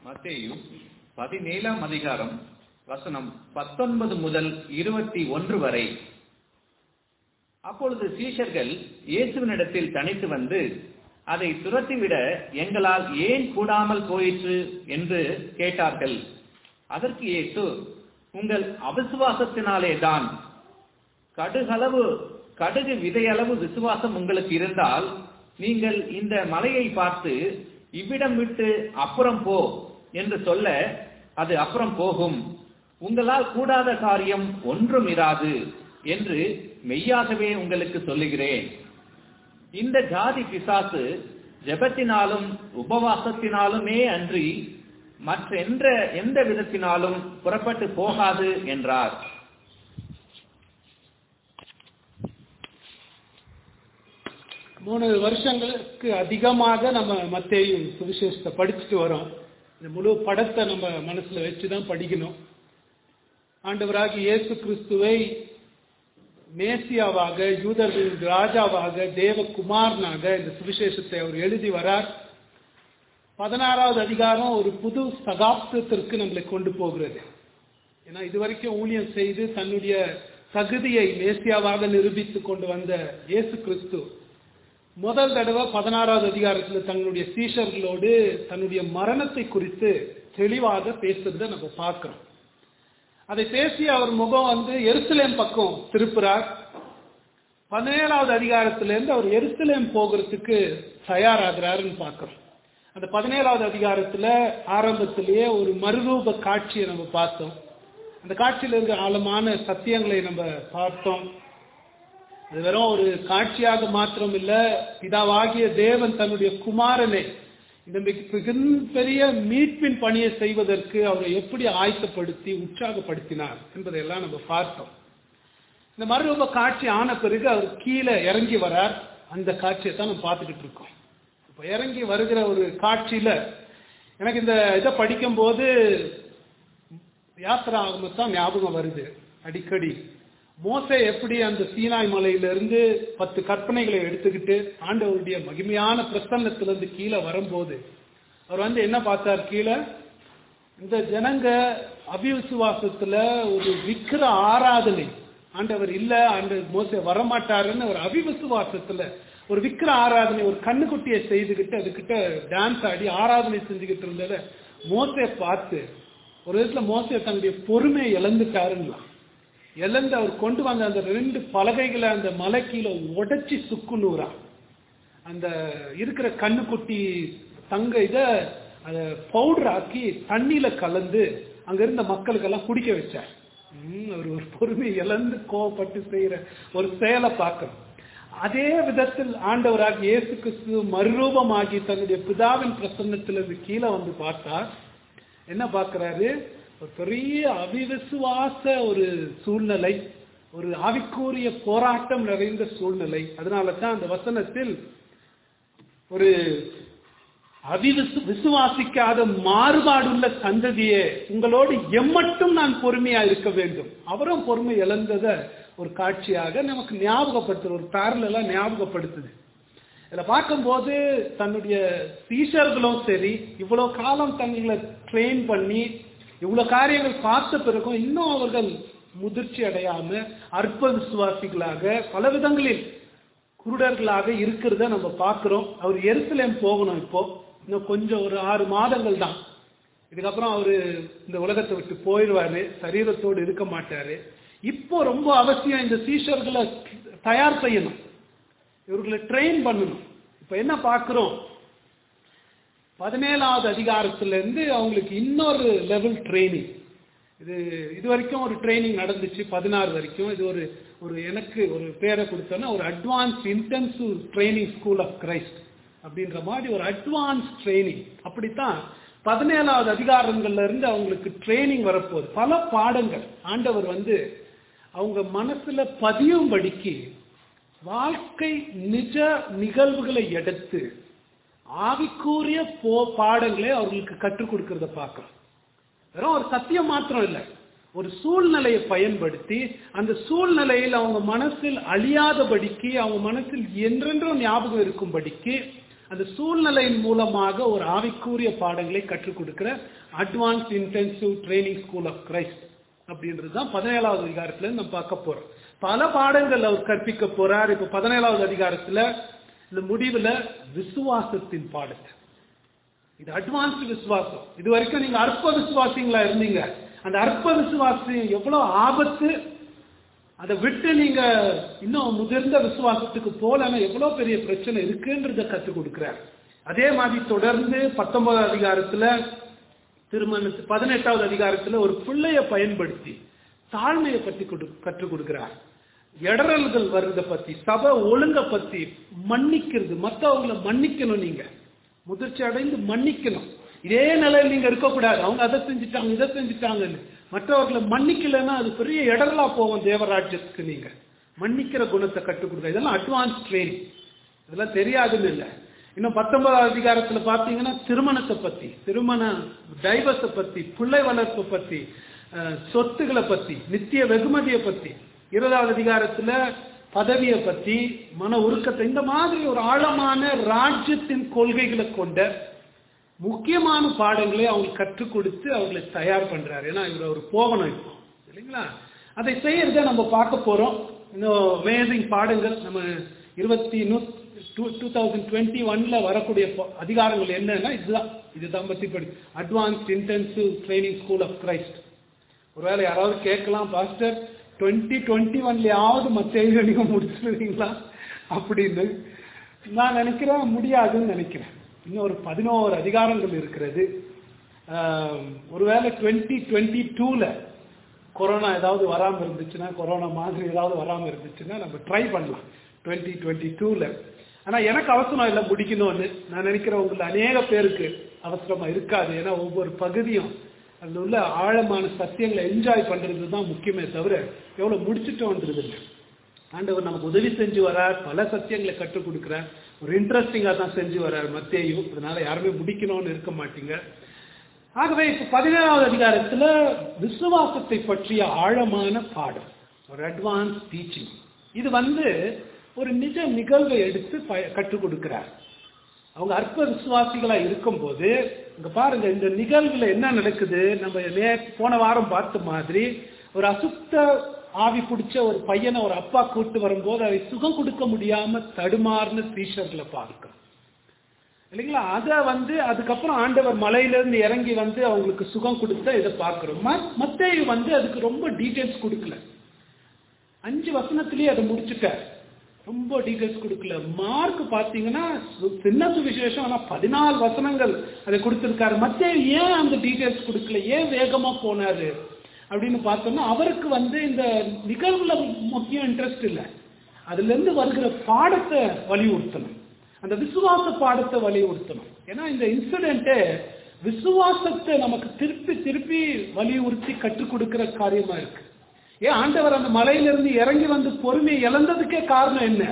மத்தேயு பதினேழாம் அதிகாரம் வசனம் பத்தொன்பது முதல் இருபத்தி ஒன்று வரை அப்பொழுது சீஷர்கள் இயேசுவினிடத்தில் தனித்து வந்து அதை துரத்திவிட எங்களால் ஏன் கூடாமல் போயிற்று என்று கேட்டார்கள் அதற்கு இயேசு உங்கள் அவிசுவாசத்தினாலே தான் கடுகளவு கடுகு விதையளவு விசுவாசம் உங்களுக்கு இருந்தால் நீங்கள் இந்த மலையை பார்த்து இவ்விடம் விட்டு அப்புறம் போ என்று சொல்ல அது அப்புறம் போகும் உங்களால் கூடாத காரியம் ஒன்றும் இராது என்று மெய்யாகவே உங்களுக்கு சொல்லுகிறேன் இந்த ஜாதி பிசாசு ஜெபத்தினாலும் உபவாசத்தினாலுமே அன்றி மற்ற என்ற எந்த விதத்தினாலும் புறப்பட்டு போகாது என்றார் மூணு வருஷங்களுக்கு அதிகமாக நம்ம மத்தேயும் சுவிசேஷத்தை படிச்சுட்டு வரோம் இந்த முழு படத்தை நம்ம மனசுல வச்சு தான் படிக்கணும் ஆண்டவராகி இயேசு கிறிஸ்துவை மேசியாவாக யூதர்களின் ராஜாவாக தேவகுமாரனாக இந்த சுவிசேஷத்தை அவர் எழுதி வரார் பதினாறாவது அதிகாரம் ஒரு புது சகாப்தத்திற்கு நம்மளை கொண்டு போகிறது ஏன்னா இதுவரைக்கும் ஊழியம் செய்து தன்னுடைய தகுதியை மேசியாவாக நிரூபித்து கொண்டு வந்த இயேசு கிறிஸ்து முதல் தடவை பதினாறாவது அதிகாரத்தில் தன்னுடைய சீஷர்களோடு தன்னுடைய மரணத்தை குறித்து தெளிவாக பேசுறதை நம்ம பார்க்கிறோம் அதை பேசி அவர் முகம் வந்து எருசலேம் பக்கம் திருப்புறார் பதினேழாவது அதிகாரத்திலிருந்து அவர் எருசலேம் போகிறதுக்கு தயாராகிறாருன்னு பார்க்கிறோம் அந்த பதினேழாவது அதிகாரத்துல ஆரம்பத்திலேயே ஒரு மறுரூப காட்சியை நம்ம பார்த்தோம் அந்த காட்சியில் இருக்கிற ஆழமான சத்தியங்களை நம்ம பார்த்தோம் அது வெறும் ஒரு காட்சியாக மாத்திரம் இல்ல பிதாவாகிய தேவன் தன்னுடைய குமாரனை இந்த பெரிய மீட்பின் பணியை செய்வதற்கு அவரை எப்படி ஆயத்தப்படுத்தி உற்சாகப்படுத்தினார் என்பதையெல்லாம் நம்ம பார்த்தோம் இந்த மறுரூப காட்சி ஆன பிறகு அவர் கீழே இறங்கி வரார் அந்த காட்சியை தான் நம்ம பார்த்துக்கிட்டு இருக்கோம் இப்போ இறங்கி வருகிற ஒரு காட்சியில எனக்கு இந்த இதை படிக்கும்போது யாத்திரா தான் ஞாபகம் வருது அடிக்கடி மோசை எப்படி அந்த சீனாய் மலையிலிருந்து பத்து கற்பனைகளை எடுத்துக்கிட்டு ஆண்டவருடைய மகிமையான பிரசன்னத்திலிருந்து கீழே வரும்போது அவர் வந்து என்ன பார்த்தார் கீழே இந்த ஜனங்க அபிவிசுவாசத்துல ஒரு விக்கிர ஆராதனை ஆண்டவர் இல்ல ஆண்டு மோசை வரமாட்டாருன்னு ஒரு அபிவிசுவாசத்துல ஒரு விக்கிர ஆராதனை ஒரு கண்ணுக்குட்டியை செய்துக்கிட்டு அதுக்கிட்ட டான்ஸ் ஆடி ஆராதனை செஞ்சுக்கிட்டு இருந்தத மோசையை பார்த்து ஒரு விதத்துல மோசையை தன்னுடைய பொறுமையை இழந்துட்டாருங்களா இழந்து அவர் கொண்டு வந்த அந்த ரெண்டு பலகைகளை அந்த மலை கீழே உடைச்சி சுக்குநூறா அந்த இருக்கிற கண்ணுக்குட்டி தங்க இத அதை பவுடர் ஆக்கி தண்ணியில கலந்து அங்க இருந்த மக்களுக்கெல்லாம் குடிக்க வச்சார் அவர் ஒரு பொறுமை இழந்து கோவப்பட்டு செய்யற ஒரு செயலை பார்க்கணும் அதே விதத்தில் ஆண்டவராக இயேசு கிறிஸ்து மறுரூபமாகி தன்னுடைய பிதாவின் பிரசன்னத்திலிருந்து கீழே வந்து பார்த்தா என்ன பார்க்கிறாரு ஒரு பெரிய அவிவிசுவாச ஒரு சூழ்நிலை ஒரு ஆவிக்கூறிய போராட்டம் நிறைந்த சூழ்நிலை அதனால தான் அந்த வசனத்தில் ஒரு அவிவிசு விசுவாசிக்காத மாறுபாடுள்ள சந்ததியே உங்களோடு எம்மட்டும் நான் பொறுமையா இருக்க வேண்டும் அவரும் பொறுமை இழந்தத ஒரு காட்சியாக நமக்கு ஞாபகப்படுத்துது ஒரு பேரலாம் ஞாபகப்படுத்துது இதில் பார்க்கும்போது தன்னுடைய சீஷர்களும் சரி இவ்வளவு காலம் தங்களை ட்ரெயின் பண்ணி இவ்வளவு காரியங்கள் பார்த்த பிறகும் இன்னும் அவர்கள் முதிர்ச்சி அடையாம அற்ப விசுவாசிகளாக பல விதங்களில் குருடர்களாக இருக்கிறத நம்ம பார்க்கிறோம் அவர் எருசலேம் போகணும் இப்போ இன்னும் கொஞ்சம் ஒரு ஆறு மாதங்கள் தான் இதுக்கப்புறம் அவரு இந்த உலகத்தை விட்டு போயிடுவாரு சரீரத்தோடு இருக்க மாட்டாரு இப்போ ரொம்ப அவசியம் இந்த சீஷர்களை தயார் செய்யணும் இவர்களை ட்ரெயின் பண்ணணும் இப்ப என்ன பார்க்கிறோம் பதினேழாவது அதிகாரத்திலிருந்து அவங்களுக்கு இன்னொரு லெவல் ட்ரைனிங் இது இது வரைக்கும் ஒரு ட்ரைனிங் நடந்துச்சு பதினாறு வரைக்கும் இது ஒரு ஒரு எனக்கு ஒரு பேரை கொடுத்தோன்னா ஒரு advance intensive training school of Christ அப்படின்ற மாதிரி ஒரு அட்வான்ஸ் ட்ரைனிங் அப்படித்தான் பதினேழாவது அதிகாரங்கள்ல இருந்து அவங்களுக்கு ட்ரைனிங் வரப்போகுது பல பாடங்கள் ஆண்டவர் வந்து அவங்க மனசுல பதியும்படிக்கு வாழ்க்கை நிஜ நிகழ்வுகளை எடுத்து ஆவிக்கூறிய போ பாடங்களை அவர்களுக்கு கற்றுக் கொடுக்கறத பார்க்கிறோம் வெறும் ஒரு சத்தியம் மாத்திரம் இல்லை ஒரு சூழ்நிலையை பயன்படுத்தி அந்த சூழ்நிலையில் அவங்க மனசில் அழியாதபடிக்கு அவங்க மனசில் என்றென்றும் ஞாபகம் இருக்கும்படிக்கு அந்த சூழ்நிலையின் மூலமாக ஒரு ஆவிக்குரிய பாடங்களை கற்றுக் கொடுக்கிற advance intensive training school of Christ அப்படின்றது தான் பதினேழாவது அதிகாரத்துல நம்ம பார்க்க போறோம் பல பாடங்கள் அவர் கற்பிக்க போறார் இப்ப பதினேழாவது அதிகாரத்துல இந்த முடிவுல விசுவாசத்தின் பாடத்தை இது அட்வான்ஸ்டு விசுவாசம் இது வரைக்கும் நீங்க அற்ப விசுவாசிங்களா இருந்தீங்க அந்த அற்ப விசுவாசம் எவ்வளவு ஆபத்து அதை விட்டு நீங்க இன்னும் முதிர்ந்த விசுவாசத்துக்கு போலன்னா எவ்வளவு பெரிய பிரச்சனை இருக்குன்றத கற்றுக் கொடுக்கிறார் அதே மாதிரி தொடர்ந்து பத்தொன்பதாவது அதிகாரத்துல திருமணத்து பதினெட்டாவது அதிகாரத்துல ஒரு பிள்ளைய பயன்படுத்தி தாழ்மையை பற்றி கொடு கற்றுக் கொடுக்கிறார் இடரல்கள் வர்றத பத்தி சபை ஒழுங்க பத்தி மன்னிக்கிறது மற்றவங்களை மன்னிக்கணும் நீங்க முதிர்ச்சி அடைந்து மன்னிக்கணும் இதே நிலையில் நீங்க இருக்கக்கூடாது அவங்க அதை செஞ்சுட்டாங்க இதை செஞ்சுட்டாங்கன்னு மற்றவர்களை மன்னிக்கலைன்னா அது பெரிய இடரலா போகும் தேவராஜ்யத்துக்கு நீங்க மன்னிக்கிற குணத்தை கற்றுக் கொடுக்க இதெல்லாம் அட்வான்ஸ் ட்ரைனிங் இதெல்லாம் தெரியாதுன்னு இல்லை இன்னும் பத்தொன்பதாவது அதிகாரத்துல பாத்தீங்கன்னா திருமணத்தை பத்தி திருமண டைவர்ஸை பத்தி பிள்ளை வளர்ப்பை பத்தி அஹ், சொத்துக்களை பத்தி நித்திய வெகுமதியை பத்தி இருபதாவது அதிகாரத்துல பதவியை பத்தி மன உருக்கத்தை இந்த மாதிரி ஒரு ஆழமான ராஜ்யத்தின் கொள்கைகளை கொண்ட முக்கியமான பாடங்களை அவங்களுக்கு கற்றுக் கொடுத்து அவங்களை தயார் பண்றாரு ஏன்னா இவர் ஒரு போகணும் இப்போ இல்லைங்களா அதை செய்யறத நம்ம பார்க்க போறோம் இன்னும் அமேசிங் பாடங்கள் நம்ம இருபத்தி டூ டூ தௌசண்ட் டுவெண்ட்டி ஒன்ல வரக்கூடிய ப- அதிகாரங்கள் என்னன்னா இதுதான் இதுதான் பத்தி படி advanced intensive training school of Christ ஒருவேளை யாராவது கேட்கலாம் பாஸ்டர் டுவெண்ட்டி டுவெண்ட்டி ஒன்லயாவது மற்ற நீங்க முடிச்சிருவீங்களா அப்படின்னு நான் நினைக்கிறேன் முடியாதுன்னு நினைக்கிறேன் இன்னும் ஒரு பதினோரு அதிகாரங்கள் இருக்கிறது ஆம், ஒருவேளை டுவெண்ட்டி டுவெண்ட்டி டூல கொரோனா ஏதாவது வராம இருந்துச்சுன்னா கொரோனா மாதிரி ஏதாவது வராம இருந்துச்சுன்னா நம்ம ட்ரை பண்ணலாம் டுவெண்ட்டி டுவெண்ட்டி டூல ஆனா எனக்கு அவசரம் இல்லை முடிக்கணும்னு நான் நினைக்கிறேன் உங்களை அநேக பேருக்கு அவசரமா இருக்காது ஏன்னா ஒவ்வொரு பகுதியும் அதுல உள்ள ஆழமான சத்தியங்களை என்ஜாய் பண்றது தான் முக்கியமே தவிர எவ்வளவு முடிச்சுட்டோன்றது இல்லை ஆண்டவர் நமக்கு உதவி செஞ்சு வரார் பல சத்தியங்களை கற்றுக் கொடுக்கிறார் ஒரு இன்ட்ரெஸ்டிங்காக தான் செஞ்சு வரார் மத்தேயும் அதனால யாருமே முடிக்கணும்னு இருக்க மாட்டீங்க ஆகவே இப்ப பதினேழாவது அதிகாரத்துல விசுவாசத்தை பற்றிய ஆழமான பாடம் ஒரு அட்வான்ஸ் டீச்சிங் இது வந்து ஒரு நிஜ நிகழ்வை எடுத்து ப- கற்றுக் கொடுக்கிறார் அவங்க அற்ப விசுவாசிகளா இருக்கும்போது இங்க பாருங்க இந்த நிகழ்வுல என்ன நடக்குது நம்ம நே போன வாரம் பார்த்த மாதிரி ஒரு அசுத்த ஆவி பிடிச்ச ஒரு பையனை ஒரு அப்பா கூட்டு வரும்போது அதை சுகம் கொடுக்க முடியாம தடுமாறுன சீஷர்களை பார்க்கிறோம் இல்லைங்களா அதை வந்து அதுக்கப்புறம் ஆண்டவர் மலையிலிருந்து இறங்கி வந்து அவங்களுக்கு சுகம் கொடுத்த இதை பார்க்கிறோம் ம- மத்தேயு வந்து அதுக்கு ரொம்ப டீட்டெயில்ஸ் கொடுக்கல அஞ்சு வசனத்திலேயே அதை முடிச்சுட்டார் ரொம்ப டீட்டெயில்ஸ் கொடுக்கல மார்க் பார்த்தீங்கன்னா சு- சின்ன சுவிசேஷம் ஆனா பதினாலு வசனங்கள் அதை கொடுத்திருக்காரு மத்திய ஏன் அந்த டீட்டெயில்ஸ் கொடுக்கல ஏன் வேகமா போனாரு அப்படின்னு பார்த்தோம்னா அவருக்கு வந்து இந்த நிகழ்வுல முக்கியம் இன்ட்ரெஸ்ட் இல்லை அதுல இருந்து வருகிற பாடத்தை வலியுறுத்தணும் அந்த விசுவாச பாடத்தை வலியுறுத்தணும் ஏன்னா இந்த இன்சிடென்ட்டே விசுவாசத்தை நமக்கு திருப்பி திருப்பி வலியுறுத்தி கற்றுக் கொடுக்கிற காரியமா இருக்கு ஏன் ஆண்டவர் அந்த மலையிலிருந்து இறங்கி வந்து பொறுமையை இழந்ததுக்கே காரணம் என்ன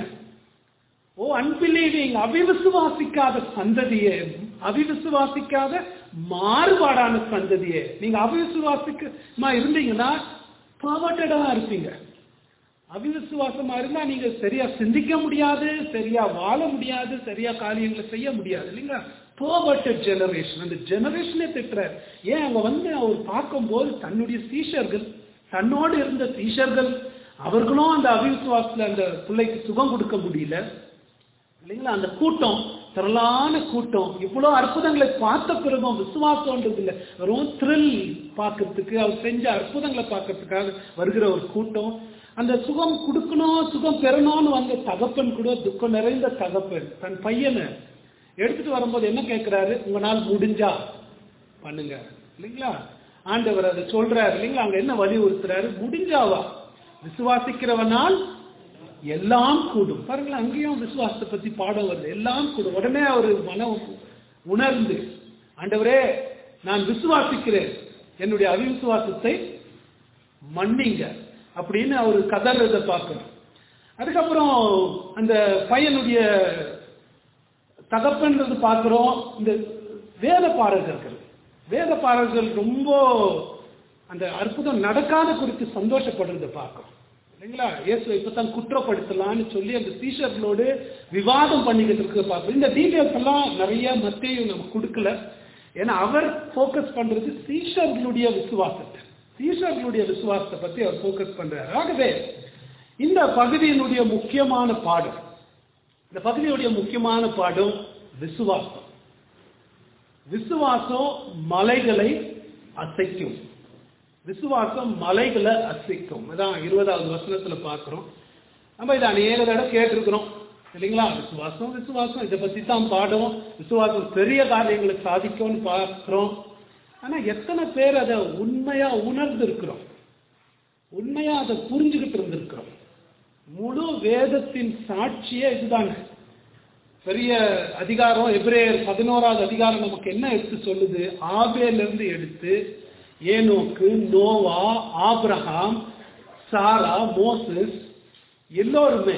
ஓ அன்பிலீவிங் அவிவிசுவாசிக்காத சந்ததியே அவிவிசுவாசிக்காத மாறுபாடான சந்ததியே நீங்க அவிவிசுவாசிக்கமா இருந்தீங்கன்னா பவர்டடா இருப்பீங்க அவிவிசுவாசமா இருந்தா நீங்க சரியா சிந்திக்க முடியாது சரியா வாழ முடியாது சரியா காரியங்களை செய்ய முடியாது இல்லைங்களா பர்வர்டட் ஜெனரேஷன் அந்த ஜெனரேஷனே திட்டுறாரு ஏன் அங்க வந்து அவர் பார்க்கும்போது தன்னுடைய சீஷர்கள் தன்னோடு இருந்த சீஷர்கள் அவர்களும் அந்த அவிவிசுவாசத்துல அந்த பிள்ளைக்கு சுகம் கொடுக்க முடியல இல்லைங்களா அந்த கூட்டம் திரளான கூட்டம் இவ்வளவு அற்புதங்களை பார்த்த பிறகும் விசுவாசம்ன்றது இல்லை வெறும் த்ரில் பார்க்கறதுக்கு அவர் செஞ்ச அற்புதங்களை பார்க்கறதுக்காக வருகிற ஒரு கூட்டம் அந்த சுகம் கொடுக்கணும் சுகம் பெறணும்னு வந்த தகப்பன் கூட துக்கம் நிறைந்த தகப்பன் தன் பையனை எடுத்துட்டு வரும்போது என்ன கேட்கிறாரு உங்களால் முடிஞ்சா பண்ணுங்க இல்லைங்களா ஆண்டவர் அதை சொல்றாரு இல்லைங்களா அங்க என்ன வலியுறுத்துறாரு முடிஞ்சாவா விசுவாசிக்கிறவனால் எல்லாம் கூடும் பாருங்களேன் அங்கேயும் விசுவாசத்தை பத்தி பாடம் வருது எல்லாம் கூடும் உடனே அவர் மனம் உணர்ந்து ஆண்டவரே நான் விசுவாசிக்கிறேன் என்னுடைய அவிசுவாசத்தை மன்னிங்க அப்படின்னு அவர் கதறதை பார்க்கணும் அதுக்கப்புறம் அந்த பையனுடைய தகப்பன்றது பார்க்கிறோம் இந்த வேத பாடகர்கள் வேத பாடகர்கள் ரொம்ப அந்த அற்புதம் நடக்காத குறித்து சந்தோஷப்படுறதை பார்க்கிறோம் இல்லைங்களா இயேசுவை இப்பதான் குற்றப்படுத்தலாம்னு சொல்லி அந்த சீஷர்களோடு விவாதம் பண்ணிக்கிட்டு இருக்க பார்ப்போம் இந்த டீட்டெயில்ஸ் எல்லாம் நிறைய மத்தியும் நம்ம கொடுக்கல ஏன்னா அவர் ஃபோக்கஸ் பண்றது சீஷர்களுடைய விசுவாசத்தை சீஷர்களுடைய விசுவாசத்தை பத்தி அவர் ஃபோக்கஸ் பண்றாரு ஆகவே இந்த பகுதியினுடைய முக்கியமான பாடம் இந்த பகுதியுடைய முக்கியமான பாடம் விசுவாசம் விசுவாசம் மலைகளை அசைக்கும் விசுவாசம் மலைகளை அசைக்கும் அதான் இருபதாவது வசனத்துல பார்க்கிறோம் நம்ம இதை அநேக தடவை கேட்டிருக்கிறோம் இல்லைங்களா விசுவாசம் விசுவாசம் இதை பத்தி தான் பாடம் விசுவாசம் பெரிய காரியங்களை சாதிக்கும்னு பார்க்கிறோம் ஆனா எத்தனை பேர் அதை உண்மையா உணர்ந்து இருக்கிறோம் உண்மையா அதை புரிஞ்சுக்கிட்டு இருந்திருக்கிறோம் முழு வேதத்தின் சாட்சியே இதுதாங்க பெரிய அதிகாரம் எபிரேயர் பதினோராவது அதிகாரம் நமக்கு என்ன எடுத்து சொல்லுது ஆபேல இருந்து எடுத்து ஏனோக்கு நோவா ஆபிரகாம் சாரா மோசஸ் எல்லோருமே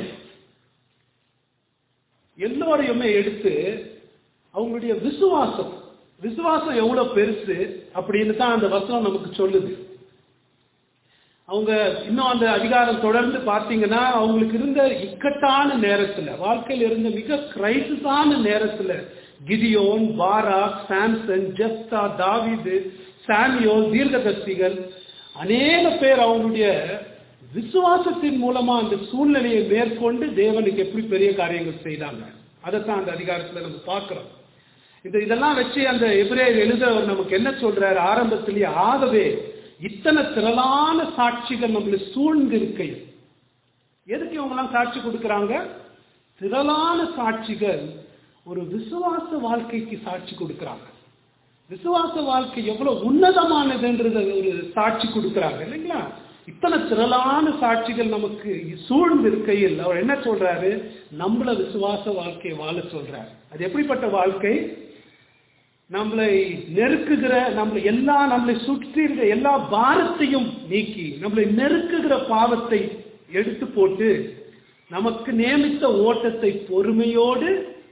எல்லோரையுமே எடுத்து அவங்களுடைய விசுவாசம் விசுவாசம் எவ்வளவு பெருசு அப்படின்னு தான் அந்த வசனம் நமக்கு சொல்லுது அவங்க இன்னும் அந்த அதிகாரம் தொடர்ந்து பார்த்தீங்கன்னா அவங்களுக்கு இருந்த இக்கட்டான நேரத்துல வாழ்க்கையில் இருந்த மிக கிரைசிஸான நேரத்துல கிதியோன் பாராக் சாம்சன் ஜெப்தா தாவிது சாமியோ தீர்க்கதர்சிகள் அநேக பேர் அவங்களுடைய விசுவாசத்தின் மூலமா அந்த சூழ்நிலையை மேற்கொண்டு தேவனுக்கு எப்படி பெரிய காரியங்கள் செய்தாங்க அதைத்தான் அந்த அதிகாரத்துல நம்ம பார்க்கிறோம் இந்த இதெல்லாம் வச்சு அந்த எபிரேயர் எழுதுறவர் நமக்கு என்ன சொல்றாரு ஆரம்பத்திலேயே ஆகவே இத்தனை திரளான சாட்சிகள் நம்மளை சூழ்ந்து இருக்கையில் எதுக்கு இவங்கெல்லாம் சாட்சி கொடுக்கறாங்க திரளான சாட்சிகள் ஒரு விசுவாச வாழ்க்கைக்கு சாட்சி கொடுக்கறாங்க விசுவாச வாழ்க்கை எவ்வளவு உன்னதமானதுன்றத ஒரு சாட்சி கொடுக்கறாங்க இல்லைங்களா இத்தனை திரளான சாட்சிகள் நமக்கு சூழ்ந்து இருக்கையில் அவர் என்ன சொல்றாரு நம்மள விசுவாச வாழ்க்கையை வாழ சொல்றார் அது எப்படிப்பட்ட வாழ்க்கை நம்மளை நெருக்குகிற நம்மளை எல்லா நம்மளை சுற்றி இருக்கிற எல்லா பாரத்தையும் நீக்கி நம்மளை நெருக்குகிற பாவத்தை எடுத்து போட்டு நமக்கு நியமித்த ஓட்டத்தை பொறுமையோடு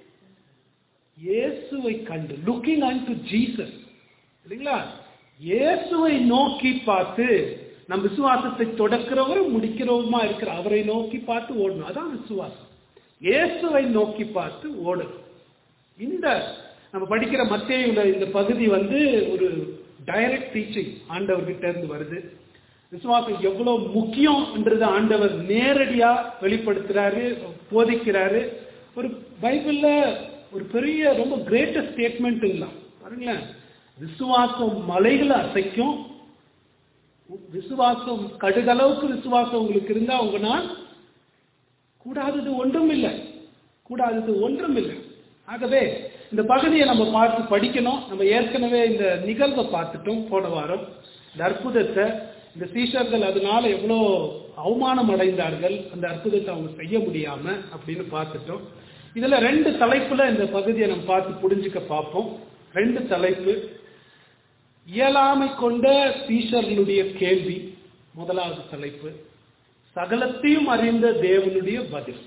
இயேசுவை கண்டு லுக்கிங் அன் டு ஜீசஸ் இல்லைங்களா இயேசுவை நோக்கி பார்த்து நம் விசுவாசத்தை தொடக்கிறவரும் முடிக்கிறவருமா இருக்கிற அவரை நோக்கி பார்த்து ஓடணும் அதான் விசுவாசம் இயேசுவை நோக்கி பார்த்து ஓடணும் இந்த நம்ம படிக்கிற மத்திய இந்த பகுதி வந்து ஒரு டைரக்ட் டீச்சிங் ஆண்டவர்கிட்ட இருந்து வருது விசுவாசம் எவ்வளவு முக்கியம்ன்றது ஆண்டவர் நேரடியா வெளிப்படுத்துறாரு போதிக்கிறாரு ஒரு பைபிள்ல ஒரு பெரிய ரொம்ப கிரேட்டஸ்ட் ஸ்டேட்மெண்ட் இல்லை பாருங்களேன் விசுவாசம் மலைகளை அசைக்கும் விசுவாசம் கடுகளவுக்கு விசுவாசம் உங்களுக்கு இருந்தா உங்களால் கூடாதது ஒன்றும் இல்லை கூடாதது ஒன்றும் இல்லை ஆகவே இந்த பகுதியை நம்ம பார்த்து படிக்கணும் நம்ம ஏற்கனவே இந்த நிகழ்வை பார்த்துட்டோம் போன வாரம் இந்த அற்புதத்தை இந்த சீஷர்கள் அதனால எவ்வளோ அவமானம் அடைந்தார்கள் அந்த அற்புதத்தை அவங்க செய்ய முடியாம அப்படின்னு பார்த்துட்டோம் இதுல ரெண்டு தலைப்புல இந்த பகுதியை நம்ம பார்த்து புரிஞ்சுக்க பார்ப்போம் ரெண்டு தலைப்பு இயலாமை கொண்ட சீஷர்களுடைய கேள்வி முதலாவது தலைப்பு சகலத்தையும் அறிந்த தேவனுடைய பதில்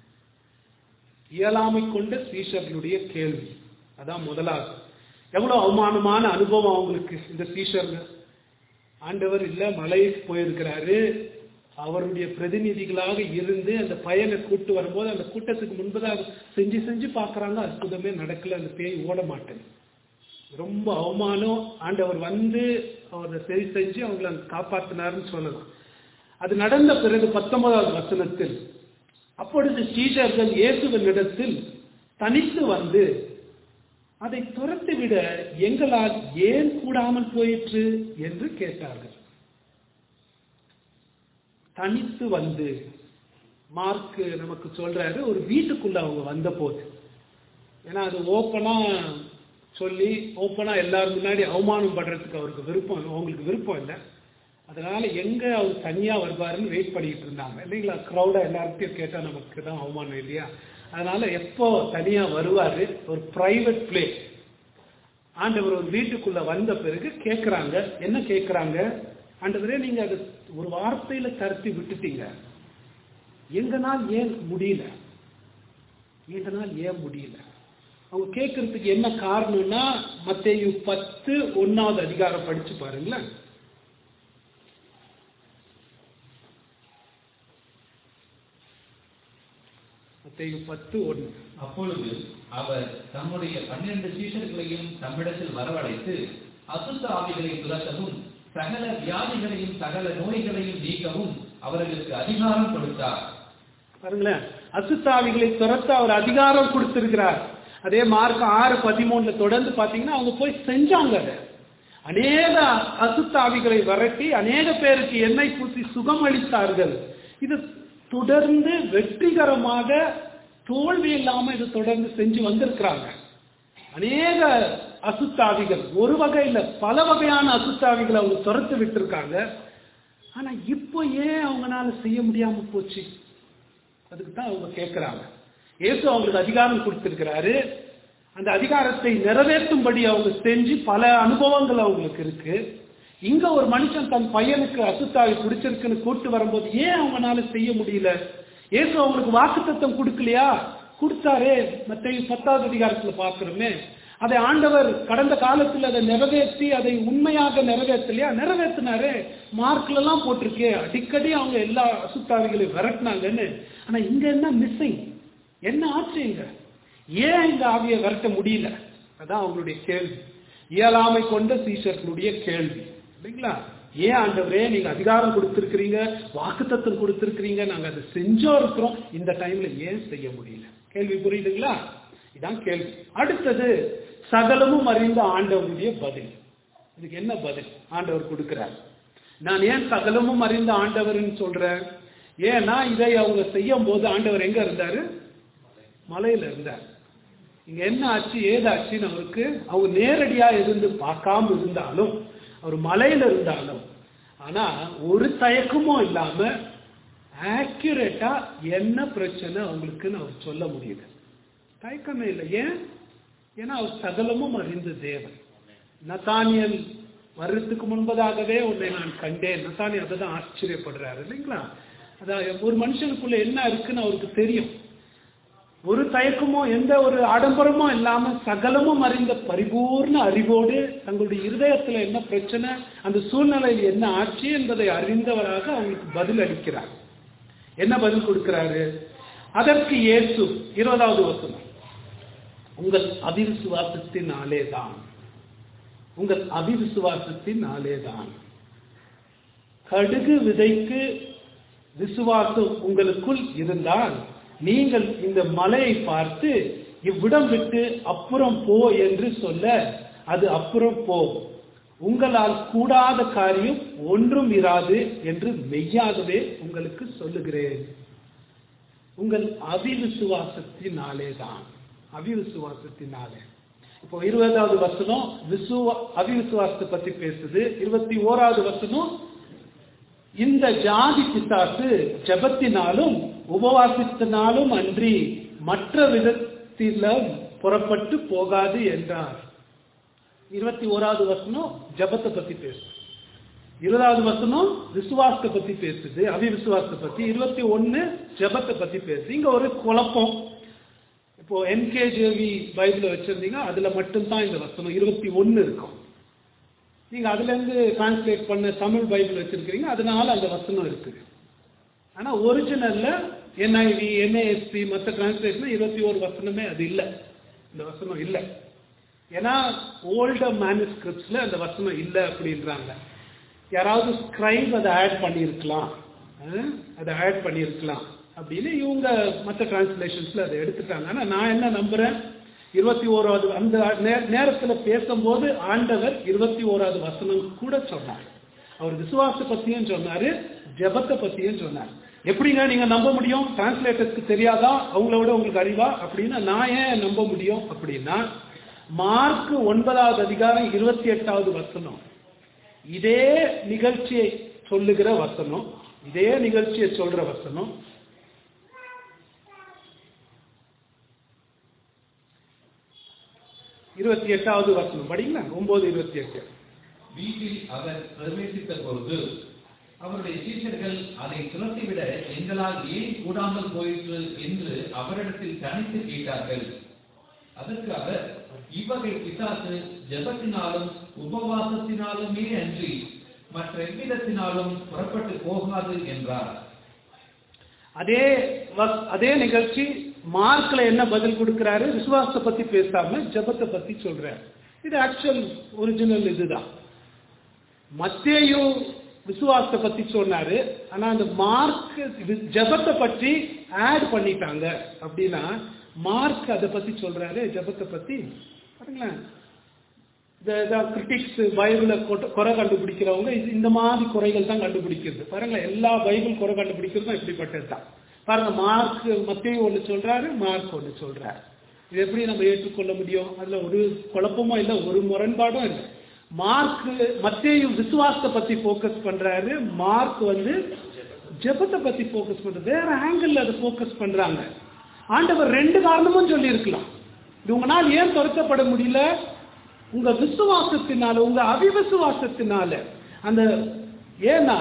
இயலாமை கொண்ட சீஷர்களுடைய கேள்வி அதான் முதலாவது எவ்வளவு அவமானமான அனுபவம் அவங்களுக்கு இந்த சீஷர்கள் ஆண்டவர் இல்ல மலைக்கு போயிருக்கிறாரு அவருடைய பிரதிநிதிகளாக இருந்து அந்த பையனை கூட்டு வரும்போது அந்த கூட்டத்துக்கு முன்பதாக செஞ்சு செஞ்சு பார்க்கறாங்க அற்புதமே நடக்கல அந்த பேய் ஓட மாட்டேன் ரொம்ப அவமானம் ஆண்டவர் வந்து அவரை சரி செஞ்சு அவங்களை காப்பாத்தினாருன்னு சொல்லலாம் அது நடந்த பிறகு பத்தொன்பதாவது வசனத்தில் அப்பொழுது ஸ்ரீஷர்கள் இயேசுவனிடத்தில் தனித்து வந்து அதை துரத்திவிட எங்களால் ஏன் கூடாமல் போயிற்று என்று கேட்டார்கள் தனித்து வந்து மார்க் நமக்கு சொல்றாரு ஒரு வீட்டுக்குள்ள அவங்க வந்த போது ஏன்னா அது ஓப்பனா சொல்லி ஓப்பனா எல்லாரும் முன்னாடி அவமானம் படுறதுக்கு அவருக்கு விருப்பம் அவங்களுக்கு விருப்பம் இல்லை அதனால எங்க அவர் தனியா வருவாருன்னு வெயிட் பண்ணிட்டு இருந்தாங்க இல்லைங்களா க்ரௌடா எல்லார்கிட்டையும் கேட்டா நமக்கு தான் அவமானம் இல்லையா அதனால எப்போ தனியா வருவாரு ஒரு பிரைவேட் பிளேஸ் ஆண்டவர் ஒரு வீட்டுக்குள்ள வந்த பிறகு கேட்கிறாங்க என்ன கேட்கிறாங்க ஆண்டவரே நீங்க அது ஒரு வார்த்தையில தரத்தி விட்டுட்டீங்க எங்கனால் ஏன் முடியல எங்கனால் ஏன் முடியல அவங்க கேட்கறதுக்கு என்ன காரணம்னா மத்தேயு பத்து ஒன்னாவது அதிகாரம் படிச்சு பாருங்களேன் மத்தேயு பத்து ஒன்று அப்பொழுது அவர் தம்முடைய பன்னிரண்டு சீஷர்களையும் தம்மிடத்தில் வரவழைத்து அசுத்த ஆவிகளை துரத்தவும் சகல வியாதிகளையும் சகல நோய்களையும் நீக்கவும் அவர்களுக்கு அதிகாரம் கொடுத்தார் பாருங்களேன் அசுத்தாவிகளை துரத்த அவர் அதிகாரம் கொடுத்திருக்கிறார் அதே மார்க் ஆறு பதிமூணுல தொடர்ந்து பாத்தீங்கன்னா அவங்க போய் செஞ்சாங்க அதை அநேக அசுத்தாவிகளை விரட்டி அநேக பேருக்கு எண்ணெய் பூசி சுகம் அளித்தார்கள் இது தொடர்ந்து வெற்றிகரமாக தோல்வி இல்லாம இது தொடர்ந்து செஞ்சு வந்திருக்கிறாங்க அநேக அசுத்தாவிகள் ஒரு வகை இல்ல பல வகையான அசுத்தாவிகளை அவங்க துரத்து விட்டுருக்காங்க ஆனா இப்போ ஏன் அவங்களால செய்ய முடியாம போச்சு அதுக்கு தான் அவங்க கேட்கிறாங்க இயேசு அவங்களுக்கு அதிகாரம் கொடுத்திருக்கிறாரு அந்த அதிகாரத்தை நிறைவேற்றும்படி அவங்க செஞ்சு பல அனுபவங்கள் அவங்களுக்கு இருக்கு இங்க ஒரு மனுஷன் தன் பையனுக்கு அசுத்தாவி பிடிச்சிருக்குன்னு கூட்டு வரும்போது ஏன் அவங்களால செய்ய முடியல இயேசு அவங்களுக்கு வாக்குத்தத்தம் கொடுக்கலையா கொடுத்தாரே மற்ற பத்தாவது அதிகாரத்துல பாக்குறோமே அதை ஆண்டவர் கடந்த காலத்தில் அதை நிறைவேற்றி அதை உண்மையாக நிறைவேற்றலையா நிறைவேற்றினாரு மார்க்ல எல்லாம் போட்டிருக்கே அடிக்கடி அவங்க எல்லா அசுத்தாவிகளையும் விரட்டினாங்கன்னு ஆனா இங்க என்ன மிஸ்ஸிங் என்ன ஆச்சு இங்க ஏன் இந்த ஆவியை விரட்ட முடியல அதான் அவங்களுடைய கேள்வி இயலாமை கொண்ட சீஷர்களுடைய கேள்வி இல்லைங்களா ஏன் ஆண்டவரே நீங்க அதிகாரம் கொடுத்திருக்கிறீங்க வாக்குத்தத்தம் கொடுத்திருக்கிறீங்க நாங்க அதை செஞ்சோ இருக்கிறோம் இந்த டைம்ல ஏன் செய்ய முடியல கேள்வி புரியுதுங்களா இதான் கேள்வி அடுத்தது சகலமும் அறிந்த ஆண்டவருடைய பதில் இதுக்கு என்ன பதில் ஆண்டவர் கொடுக்கிறார் நான் ஏன் சகலமும் அறிந்த ஆண்டவர்னு சொல்றேன் ஏன்னா இதை அவங்க செய்யும் போது ஆண்டவர் எங்க இருந்தாரு மலையில இருந்தார் இங்க என்ன ஆச்சு ஏதாச்சுன்னு அவருக்கு அவங்க நேரடியா இருந்து பார்க்காம இருந்தாலும் அவர் மலையில இருந்தாலும் ஆனா ஒரு தயக்கமும் இல்லாம ஆக்யூரேட்டா என்ன பிரச்சனை அவங்களுக்குன்னு அவர் சொல்ல முடியுது தயக்கமே இல்லை ஏன் ஏன்னா அவர் சகலமும் அறிந்த தேவன் நதானியல் வர்றதுக்கு முன்பதாகவே உன்னை நான் கண்டேன் நதானியல் அதை தான் ஆச்சரியப்படுறாரு இல்லைங்களா அதான் ஒரு மனுஷனுக்குள்ள என்ன இருக்குன்னு அவருக்கு தெரியும் ஒரு தயக்கமோ எந்த ஒரு ஆடம்பரமோ இல்லாம சகலமும் அறிந்த பரிபூர்ண அறிவோடு தங்களுடைய இருதயத்துல என்ன பிரச்சனை அந்த சூழ்நிலையில் என்ன ஆட்சி என்பதை அறிந்தவராக அவங்களுக்கு பதில் அளிக்கிறார் என்ன பதில் கொடுக்கிறாரு அதற்கு இயேசு இருபதாவது வசனம் உங்கள் அவிசுவாசத்தினாலே தான் உங்கள் அவிசுவாசத்தினாலே தான் கடுகு விதைக்கு விசுவாசம் உங்களுக்குள் இருந்தால் நீங்கள் இந்த மலையை பார்த்து இவ்விடம் விட்டு அப்புறம் போ என்று சொல்ல அது அப்புறம் போ உங்களால் கூடாத காரியம் ஒன்றும் இராது என்று மெய்யாகவே உங்களுக்கு சொல்லுகிறேன் உங்கள் அவிவிசுவாசத்தினாலே தான் அவிவிசுவாசத்தினாலே இப்போ இருபதாவது வசனம் விசுவா அவிவிசுவாசத்தை பத்தி பேசுது இருபத்தி ஓராவது வசனம் இந்த ஜாதி பிசாசு ஜபத்தினாலும் உபவாசத்தினாலும் அன்றி மற்ற விதத்திலும் புறப்பட்டு போகாது என்றார் இருபத்தி ஓராவது வசனம் ஜபத்தை பத்தி பேசுது இருபதாவது வசனம் விசுவாசத்தை பத்தி பேசுது அவிவிசுவாசத்தை பத்தி இருபத்தி ஒன்னு ஜபத்தை பத்தி பேசுது இங்க ஒரு குழப்பம் இப்போ என்கேஜேவி பைபிள் வச்சிருந்தீங்க அதுல மட்டும்தான் இந்த வசனம் இருபத்தி ஒன்னு இருக்கும் நீங்க அதுல இருந்து டிரான்ஸ்லேட் பண்ண தமிழ் பைபிள் வச்சிருக்கிறீங்க அதனால அந்த வசனம் இருக்குது ஆனா ஒரிஜினல்ல என்ஐவி என்ஏஎஸ்பி மற்ற டிரான்ஸ்லேஷன் இருபத்தி ஒரு வசனமே அது இல்லை இந்த வசனம் இல்லை ஏன்னா ஓல்ட மேனுஸ்கிரிப்ட்ஸ்ல அந்த வசனம் இல்லை அப்படின்றாங்க யாராவது ஸ்கிரைப் அதை ஆட் பண்ணியிருக்கலாம் அஹ், அதை ஆட் பண்ணியிருக்கலாம் அப்படின்னு இவங்க மற்ற டிரான்ஸ்லேஷன்ஸ்ல அதை எடுத்துட்டாங்க ஆனா நான் என்ன நம்புறேன் இருபத்தி ஓராவது அந்த நே- நேரத்துல பேசும்போது ஆண்டவர் இருபத்தி ஓராவது வசனம் கூட சொன்னார் அவர் விசுவாச பத்தியும் சொன்னாரு ஜெபத்தை பத்தியும் சொன்னார் எப்படிங்க நீங்க நம்ப முடியும் டிரான்ஸ்லேட்டருக்கு தெரியாதா அவங்கள விட உங்களுக்கு அறிவா அப்படின்னா நான் ஏன் நம்ப முடியும் அப்படின்னா மார்க் ஒன்பதாவது அதிகாரம் இருபத்தி எட்டாவது வசனம் இதே நிகழ்ச்சியை சொல்லுகிற வசனம் இதே நிகழ்ச்சியை சொல்ற வசனம் இருபத்தி எட்டாவது வசனம் படிங்களா ஒன்பது இருபத்தி எட்டு வீட்டில் அவர் பிரவேசித்த பொழுது அவருடைய சீஷர்கள் அதை துரத்திவிட எங்களால் ஏன் கூடாமல் போயிற்று என்று அவரிடத்தில் தனித்து கேட்டார்கள் அதற்கு அவர் இவ்வகை பிசாசு ஜெபத்தினாலும் உபவாசத்தினாலுமே அன்றி மற்ற எவ்விதத்தினாலும் புறப்பட்டு போகாது என்றார் அதே வஸ்- அதே நிகழ்ச்சி மார்க்ல என்ன பதில் கொடுக்கிறாரு விசுவாசத்தை பத்தி பேசாம ஜெபத்தை பத்தி சொல்றாரு இது ஆக்சுவல் ஒரிஜினல் இதுதான் மத்தேயு விசுவாசத்தை பத்தி சொன்னாரு ஆனா அந்த மார்க் வி- ஜெபத்தை பற்றி ஆட் பண்ணிட்டாங்க அப்படின்னா மார்க் அதை பத்தி சொல்றாரு ஜெபத்தை பத்தி பாருங்களேன் இந்த கிரிட்டிக்ஸ் பைபிளை குறை கண்டுபிடிக்கிறவங்க இது இந்த மாதிரி குறைகள் தான் கண்டுபிடிக்கிறது பாருங்களேன் எல்லா பைபிள் குறை கண்டுபிடிக்கிறதும் இப்படிப்பட்டது தான் பாருங்க மார்க் மத்தேயு ஒன்று சொல்றாரு மார்க் ஒன்று சொல்றாரு இது எப்படி நம்ம ஏற்றுக்கொள்ள முடியும் அதுல ஒரு குழப்பமும் இல்லை ஒரு முரண்பாடும் இல்லை மார்க் மத்தேயு விசுவாசத்தை பத்தி ஃபோக்கஸ் பண்றாரு மார்க் வந்து ஜெபத்தை பத்தி ஃபோக்கஸ் பண்றாரு வேற ஆங்கிள் அதை ஃபோக்கஸ் பண்றாங்க ஆண்டவர் ரெண்டு காரணமும் சொல்லி இருக்கலாம் இது உங்களால் ஏன் துரத்தப்பட முடியல உங்க விசுவாசத்தினால உங்க அவிவிசுவாசத்தினால அந்த ஏன்னா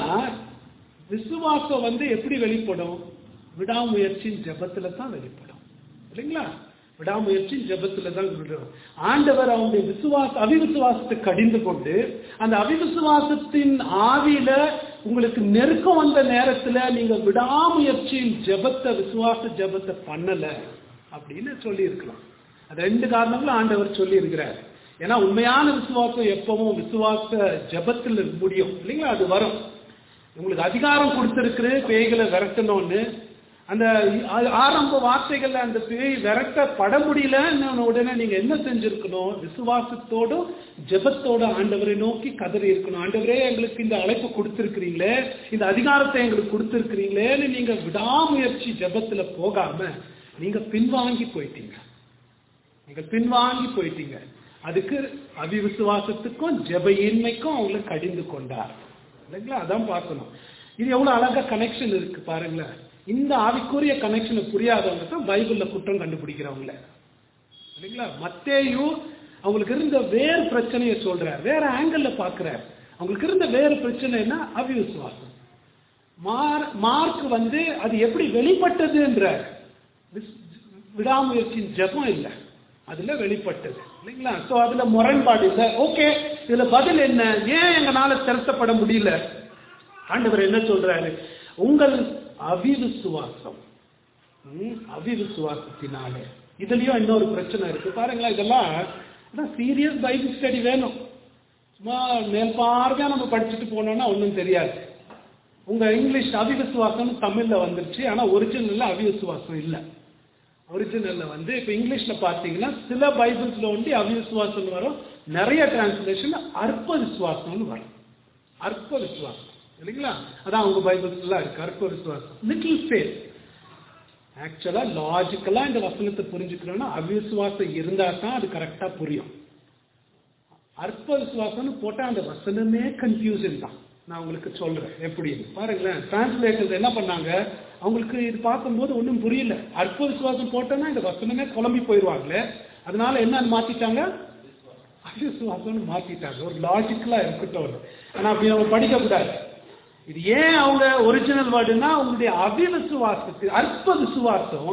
விசுவாசம் வந்து எப்படி வெளிப்படும் விடாமுயற்சியின் ஜெபத்துல தான் வெளிப்படும் இல்லைங்களா விடாமுயற்சியின் ஜெபத்துல தான் வெளிப்படும் ஆண்டவர் அவனுடைய விசுவாச அவிவிசுவாசத்தை கடிந்து கொண்டு அந்த அவிவிசுவாசத்தின் ஆவியில உங்களுக்கு நெருக்கம் வந்த நேரத்துல நீங்க விடாமுயற்சியின் ஜெபத்தை விசுவாச ஜெபத்தை பண்ணல அப்படின்னு சொல்லி இருக்கலாம் அது ரெண்டு காரணங்களும் ஆண்டவர் சொல்லி இருக்கிறார் ஏன்னா உண்மையான விசுவாசம் எப்பவும் விசுவாச ஜெபத்தில் முடியும் இல்லைங்களா அது வரும் உங்களுக்கு அதிகாரம் கொடுத்திருக்கு பேய்களை விரட்டணும்னு அந்த ஆ- ஆரம்ப வார்த்தைகள்ல அந்த பேய் விரட்டப்பட முடியலன்னு உடனே நீங்க என்ன செஞ்சிருக்கணும் விசுவாசத்தோடும் ஜெபத்தோட ஆண்டவரை நோக்கி கதறி இருக்கணும் ஆண்டவரே எங்களுக்கு இந்த அழைப்பு கொடுத்திருக்கிறீங்களே இந்த அதிகாரத்தை எங்களுக்கு கொடுத்திருக்கிறீங்களேன்னு நீங்க விடாமுயற்சி ஜெபத்துல போகாம நீங்க பின்வாங்கி போயிட்டீங்க நீங்க பின்வாங்கி போயிட்டீங்க அதுக்கு அவிவிசுவாசத்துக்கும் ஜெபயின்மைக்கும் அவங்களை கடிந்து கொண்டார் இல்லைங்களா அதான் பார்க்கணும் இது எவ்வளவு அழகா கனெக்ஷன் இருக்கு பாருங்களேன் இந்த ஆவிக்குரிய கனெக்ஷனை புரியாதவங்க தான் பைபிள்ல குற்றம் கண்டுபிடிக்கிறவங்கள இல்லைங்களா மத்தேயு அவங்களுக்கு இருந்த வேறு பிரச்சனையை சொல்றார் வேற ஆங்கிள் பாக்குறார் அவங்களுக்கு இருந்த வேறு பிரச்சனைனா அவிவிசுவாசம் மார்- மார்க் வந்து அது எப்படி வெளிப்பட்டதுன்ற விஸ்- விடாமுயற்சியின் ஜெபம் இல்லை அதுல வெளிப்பட்டது இல்லைங்களா சோ அதுல முரண்பாடு இல்லை ஓகே இதுல பதில் என்ன ஏன் எங்களால திரட்டப்பட முடியல ஆண்டவர் என்ன சொல்றாரு உங்கள் அவிவிசுவாசம் ம், அவிவிசுவாசத்தினாலே இதுலயும் இன்னொரு பிரச்சனை இருக்கு பாருங்களேன் இதெல்லாம் சீரியஸ் பைபிள் ஸ்டடி வேணும் சும்மா மேல் பார்வையா நம்ம படிச்சுட்டு போனோம்னா ஒன்றும் தெரியாது உங்க இங்கிலீஷ் அவிவிசுவாசம் தமிழ்ல வந்துருச்சு ஆனா ஒரிஜினல்ல அவிவிசுவாசம் இல்ல ஒரிஜினல்ல வந்து இப்ப இங்கிலீஷ்ல பாத்தீங்கன்னா சில பைபிள்ஸ்ல ஒண்டி அவிவிசுவாசம் வரும் நிறைய டிரான்ஸ்லேஷன் அற்ப விசுவாசம்னு வரும் அற்ப விசுவாசம் இல்லைங்களா அதான் உங்க பைபிள்ஸ்ல இருக்கு அற்ப விசுவாசம் லிட்டில் ஃபேத் ஆக்சுவலா லாஜிக்கலா இந்த வசனத்தை புரிஞ்சுக்கணும்னா அவிசுவாசம் இருந்தா தான் அது கரெக்டா புரியும் அற்ப விசுவாசம்னு போட்டா அந்த வசனமே கன்ஃபியூஷன் தான் நான் உங்களுக்கு சொல்றேன் எப்படின்னு பாருங்களேன் டிரான்ஸ்லேட்டர்ஸ் என்ன பண்ணாங்க அவங்களுக்கு இது பார்க்கும்போது ஒன்றும் புரியல அற்ப விசுவாசம் போட்டோன்னா இந்த வசனமே குழம்பி போயிடுவாங்களே அதனால என்னன்னு மாத்திட்டாங்க அவிசுவாசம்னு மாத்திட்டாங்க ஒரு லாஜிக்கலா இருக்கட்டும் ஆனா அப்படி அவங்க படிக்க கூடாது இது ஏன் அவங்க ஒரிஜினல் வேர்டுனா அவங்களுடைய அவிவிசுவாசத்து அற்ப விசுவாசம்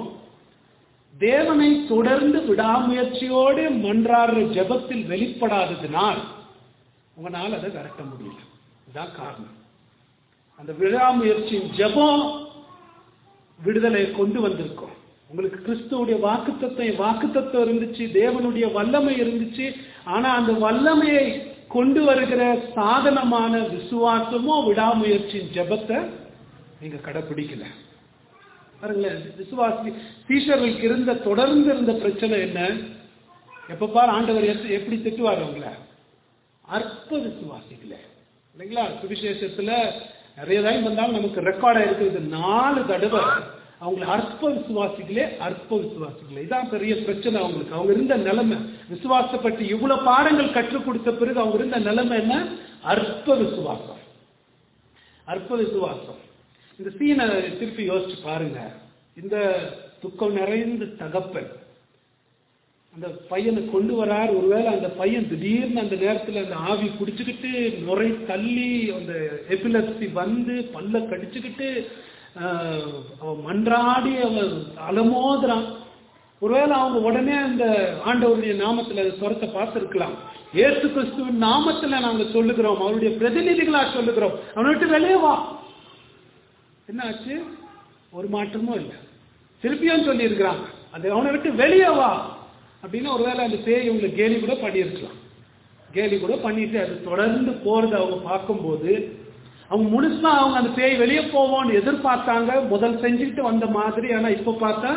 தேவனை தொடர்ந்து விடாமுயற்சியோடு மன்றாடுற ஜெபத்தில் வெளிப்படாததினால் உங்களால் அதை விரட்ட முடியல இதுதான் காரணம் அந்த விடாமுயற்சியின் ஜெபம் விடுதலையை கொண்டு வந்திருக்கும் உங்களுக்கு கிறிஸ்துவுடைய வாக்குத்தத்தை வாக்குத்தத்தம் இருந்துச்சு தேவனுடைய வல்லமை இருந்துச்சு ஆனா அந்த வல்லமையை கொண்டு வருகிற சாதனமான விசுவாசமோ விடாமுயற்சியின் ஜெபத்தை நீங்க கடைபிடிக்கல பாருங்களேன் விசுவாசி சீஷர்களுக்கு இருந்த தொடர்ந்து இருந்த பிரச்சனை என்ன எப்ப பாரு ஆண்டவர் எத்- எப்படி திட்டுவார் அவங்கள அற்ப விசுவாசிகளே இல்லைங்களா சுவிசேஷத்துல நிறைய டைம் வந்தாலும் நமக்கு ரெக்கார்ட் ஆயிருக்கிறது நாலு தடவை அவங்கள அற்ப விசுவாசிகளே அற்ப விசுவாசிகளே இதான் பெரிய பிரச்சனை அவங்களுக்கு அவங்க இருந்த நிலைமை விசுவாசத்தை பற்றி இவ்வளவு பாடங்கள் கற்றுக் கொடுத்த பிறகு அவங்க இருந்த நிலைமை என்ன அற்ப விசுவாசம் அற்ப விசுவாசம் இந்த சீனை திருப்பி யோசிச்சு பாருங்க இந்த துக்கம் நிறைந்த தகப்பன் அந்த பையனை கொண்டு வரார் ஒருவேளை அந்த பையன் திடீர்னு அந்த நேரத்துல அந்த ஆவி குடிச்சுக்கிட்டு நுரை தள்ளி அந்த எபிலப்சி வந்து பல்ல கடிச்சுக்கிட்டு ஆஹ், அவன் மன்றாடி அவன் அலமோதுறான் ஒருவேளை அவங்க உடனே அந்த ஆண்டவருடைய நாமத்துல சொரத்தை பார்த்திருக்கலாம் ஏசு கிறிஸ்துவின் நாமத்துல நாங்க சொல்லுகிறோம் அவருடைய பிரதிநிதிகளா சொல்லுகிறோம் அவனை விட்டு வெளியே வா என்ன ஆச்சு ஒரு மாற்றமும் இல்லை திருப்பியும் சொல்லி இருக்கிறாங்க அது அவனை விட்டு வெளியே வா அப்படின்னு ஒருவேளை அந்த பேய் இவங்களை கேலி கூட பண்ணியிருக்கலாம் கேலி கூட பண்ணிட்டு அது தொடர்ந்து போறது அவங்க பார்க்கும்போது அவங்க முழுசா அவங்க அந்த பேய் வெளியே போவோம்னு எதிர்பார்த்தாங்க முதல் செஞ்சுக்கிட்டு வந்த மாதிரி ஆனா இப்ப பார்த்தா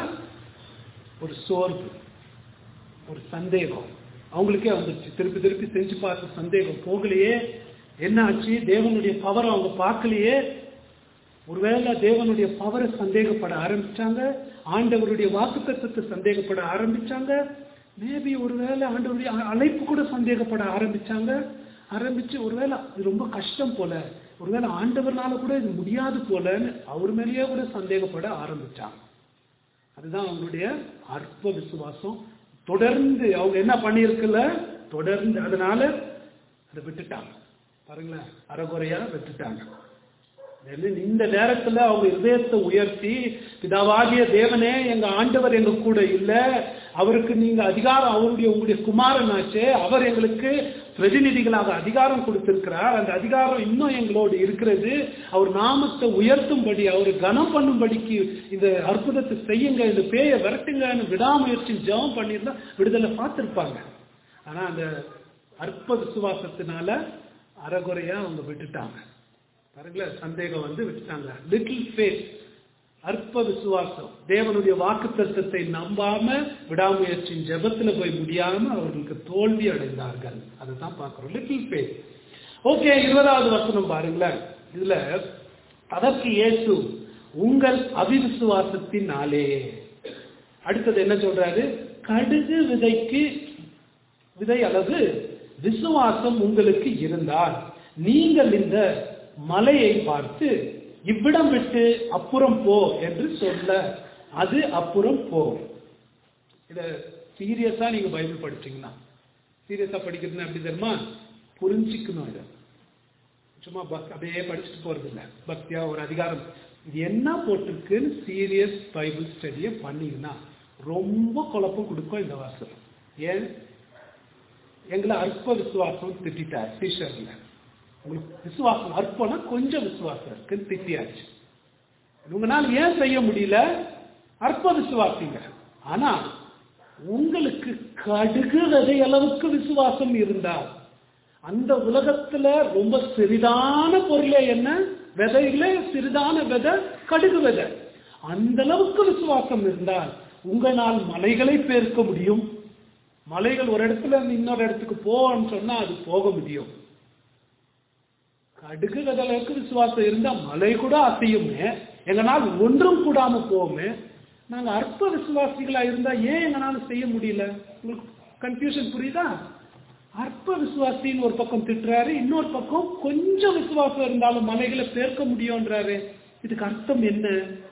ஒரு சோர்வு ஒரு சந்தேகம் அவங்களுக்கே வந்துருச்சு திருப்பி திருப்பி செஞ்சு பார்த்த சந்தேகம் போகலையே என்ன ஆச்சு தேவனுடைய பவர் அவங்க பார்க்கலையே ஒருவேளை தேவனுடைய பவரை சந்தேகப்பட ஆரம்பிச்சாங்க ஆண்டவருடைய வாக்குத்தத்தத்தை சந்தேகப்பட ஆரம்பிச்சாங்க மேபி ஒருவேளை ஆண்டவருடைய அ- அழைப்பு கூட சந்தேகப்பட ஆரம்பிச்சாங்க ஆரம்பிச்சு ஒருவேளை இது ரொம்ப கஷ்டம் போல ஒருவேளை ஆண்டவர்னால கூட இது முடியாது போலன்னு அவர் மேலேயே கூட சந்தேகப்பட ஆரம்பிச்சாங்க அதுதான் அவங்களுடைய அற்ப விசுவாசம் தொடர்ந்து அவங்க என்ன பண்ணியிருக்கல தொடர்ந்து அதனால அதை விட்டுட்டாங்க பாருங்களேன் அறகுறையா விட்டுட்டாங்க என்ன இந்த நேரத்துல அவங்க இதயத்தை உயர்த்தி பிதாவாகிய தேவனே எங்க ஆண்டவர் எங்க கூட இல்ல அவருக்கு நீங்க அதிகாரம் அவருடைய உங்களுடைய குமாரன் ஆச்சே அவர் எங்களுக்கு பிரதிநிதிகளாக அதிகாரம் கொடுத்திருக்கிறார் அந்த அதிகாரம் இன்னும் எங்களோடு இருக்கிறது அவர் நாமத்தை உயர்த்தும்படி அவர் கனம் பண்ணும்படிக்கு இந்த அற்புதத்தை செய்யுங்க இந்த பேயை விரட்டுங்கன்னு விடாமுயற்சி ஜெபம் பண்ணியிருந்தா விடுதலை பார்த்திருப்பாங்க ஆனா அந்த அற்ப விசுவாசத்தினால அறகுறையா அவங்க விட்டுட்டாங்க பாருங்களேன் சந்தேகம் வந்து விட்டுட்டாங்க லிட்டில் ஃபேத் அற்ப விசுவாசம் தேவனுடைய வாக்கு நம்பாம விடாமுயற்சியின் ஜெபத்துல போய் முடியாம அவர்களுக்கு தோல்வி அடைந்தார்கள் அதுதான் பார்க்கிறோம் லிட்டில் ஃபேத் ஓகே இருபதாவது வசனம் பாருங்களேன் இதுல அதற்கு இயேசு உங்கள் அவிவிசுவாசத்தினாலே அடுத்தது என்ன சொல்றாரு கடுகு விதைக்கு விதை அளவு விசுவாசம் உங்களுக்கு இருந்தால் நீங்கள் இந்த மலையை பார்த்து இவ்விடம் விட்டு அப்புறம் போ என்று சொல்ல அது அப்புறம் போ இத சீரியஸா நீங்க பைபிள் படிச்சீங்கன்னா சீரியஸா படிக்கிறதுன்னு எப்படி தெரியுமா புரிஞ்சுக்கணும் இதை சும்மா பக் அப்படியே படிச்சுட்டு போறது இல்ல பக்தியா ஒரு அதிகாரம் இது என்ன போட்டிருக்குன்னு சீரியஸ் பைபிள் ஸ்டடியை பண்ணீங்கன்னா ரொம்ப குழப்பம் கொடுக்கும் இந்த வாசகம் ஏன் எங்களை அற்ப விசுவாசம் திட்டார் டீஷர்ட்ல உங்களுக்கு விசுவாசம் அற்பம்னா கொஞ்சம் விசுவாசம் இருக்குன்னு திட்டியாச்சு உங்களால் ஏன் செய்ய முடியல அற்ப விசுவாசிங்க ஆனா உங்களுக்கு கடுகு விதை அளவுக்கு விசுவாசம் இருந்தால் அந்த உலகத்துல ரொம்ப சிறிதான பொருளே என்ன விதையில சிறிதான விதை கடுகு விதை அந்த அளவுக்கு விசுவாசம் இருந்தால் உங்களால் மலைகளை பெருக்க முடியும் மலைகள் ஒரு இடத்துல இருந்து இன்னொரு இடத்துக்கு போன்னு சொன்னா அது போக முடியும் கடுகு விதலுக்கு விசுவாசம் இருந்தா மலை கூட அசையுமே எங்கனால் ஒன்றும் கூடாம போவோமே நாங்க அற்ப விசுவாசிகளா இருந்தா ஏன் எங்களால செய்ய முடியல உங்களுக்கு கன்ஃபியூஷன் புரியுதா அற்ப விசுவாசின்னு ஒரு பக்கம் திட்டுறாரு இன்னொரு பக்கம் கொஞ்சம் விசுவாசம் இருந்தாலும் மலைகளை பேர்க்க முடியும்ன்றாரு இதுக்கு அர்த்தம் என்ன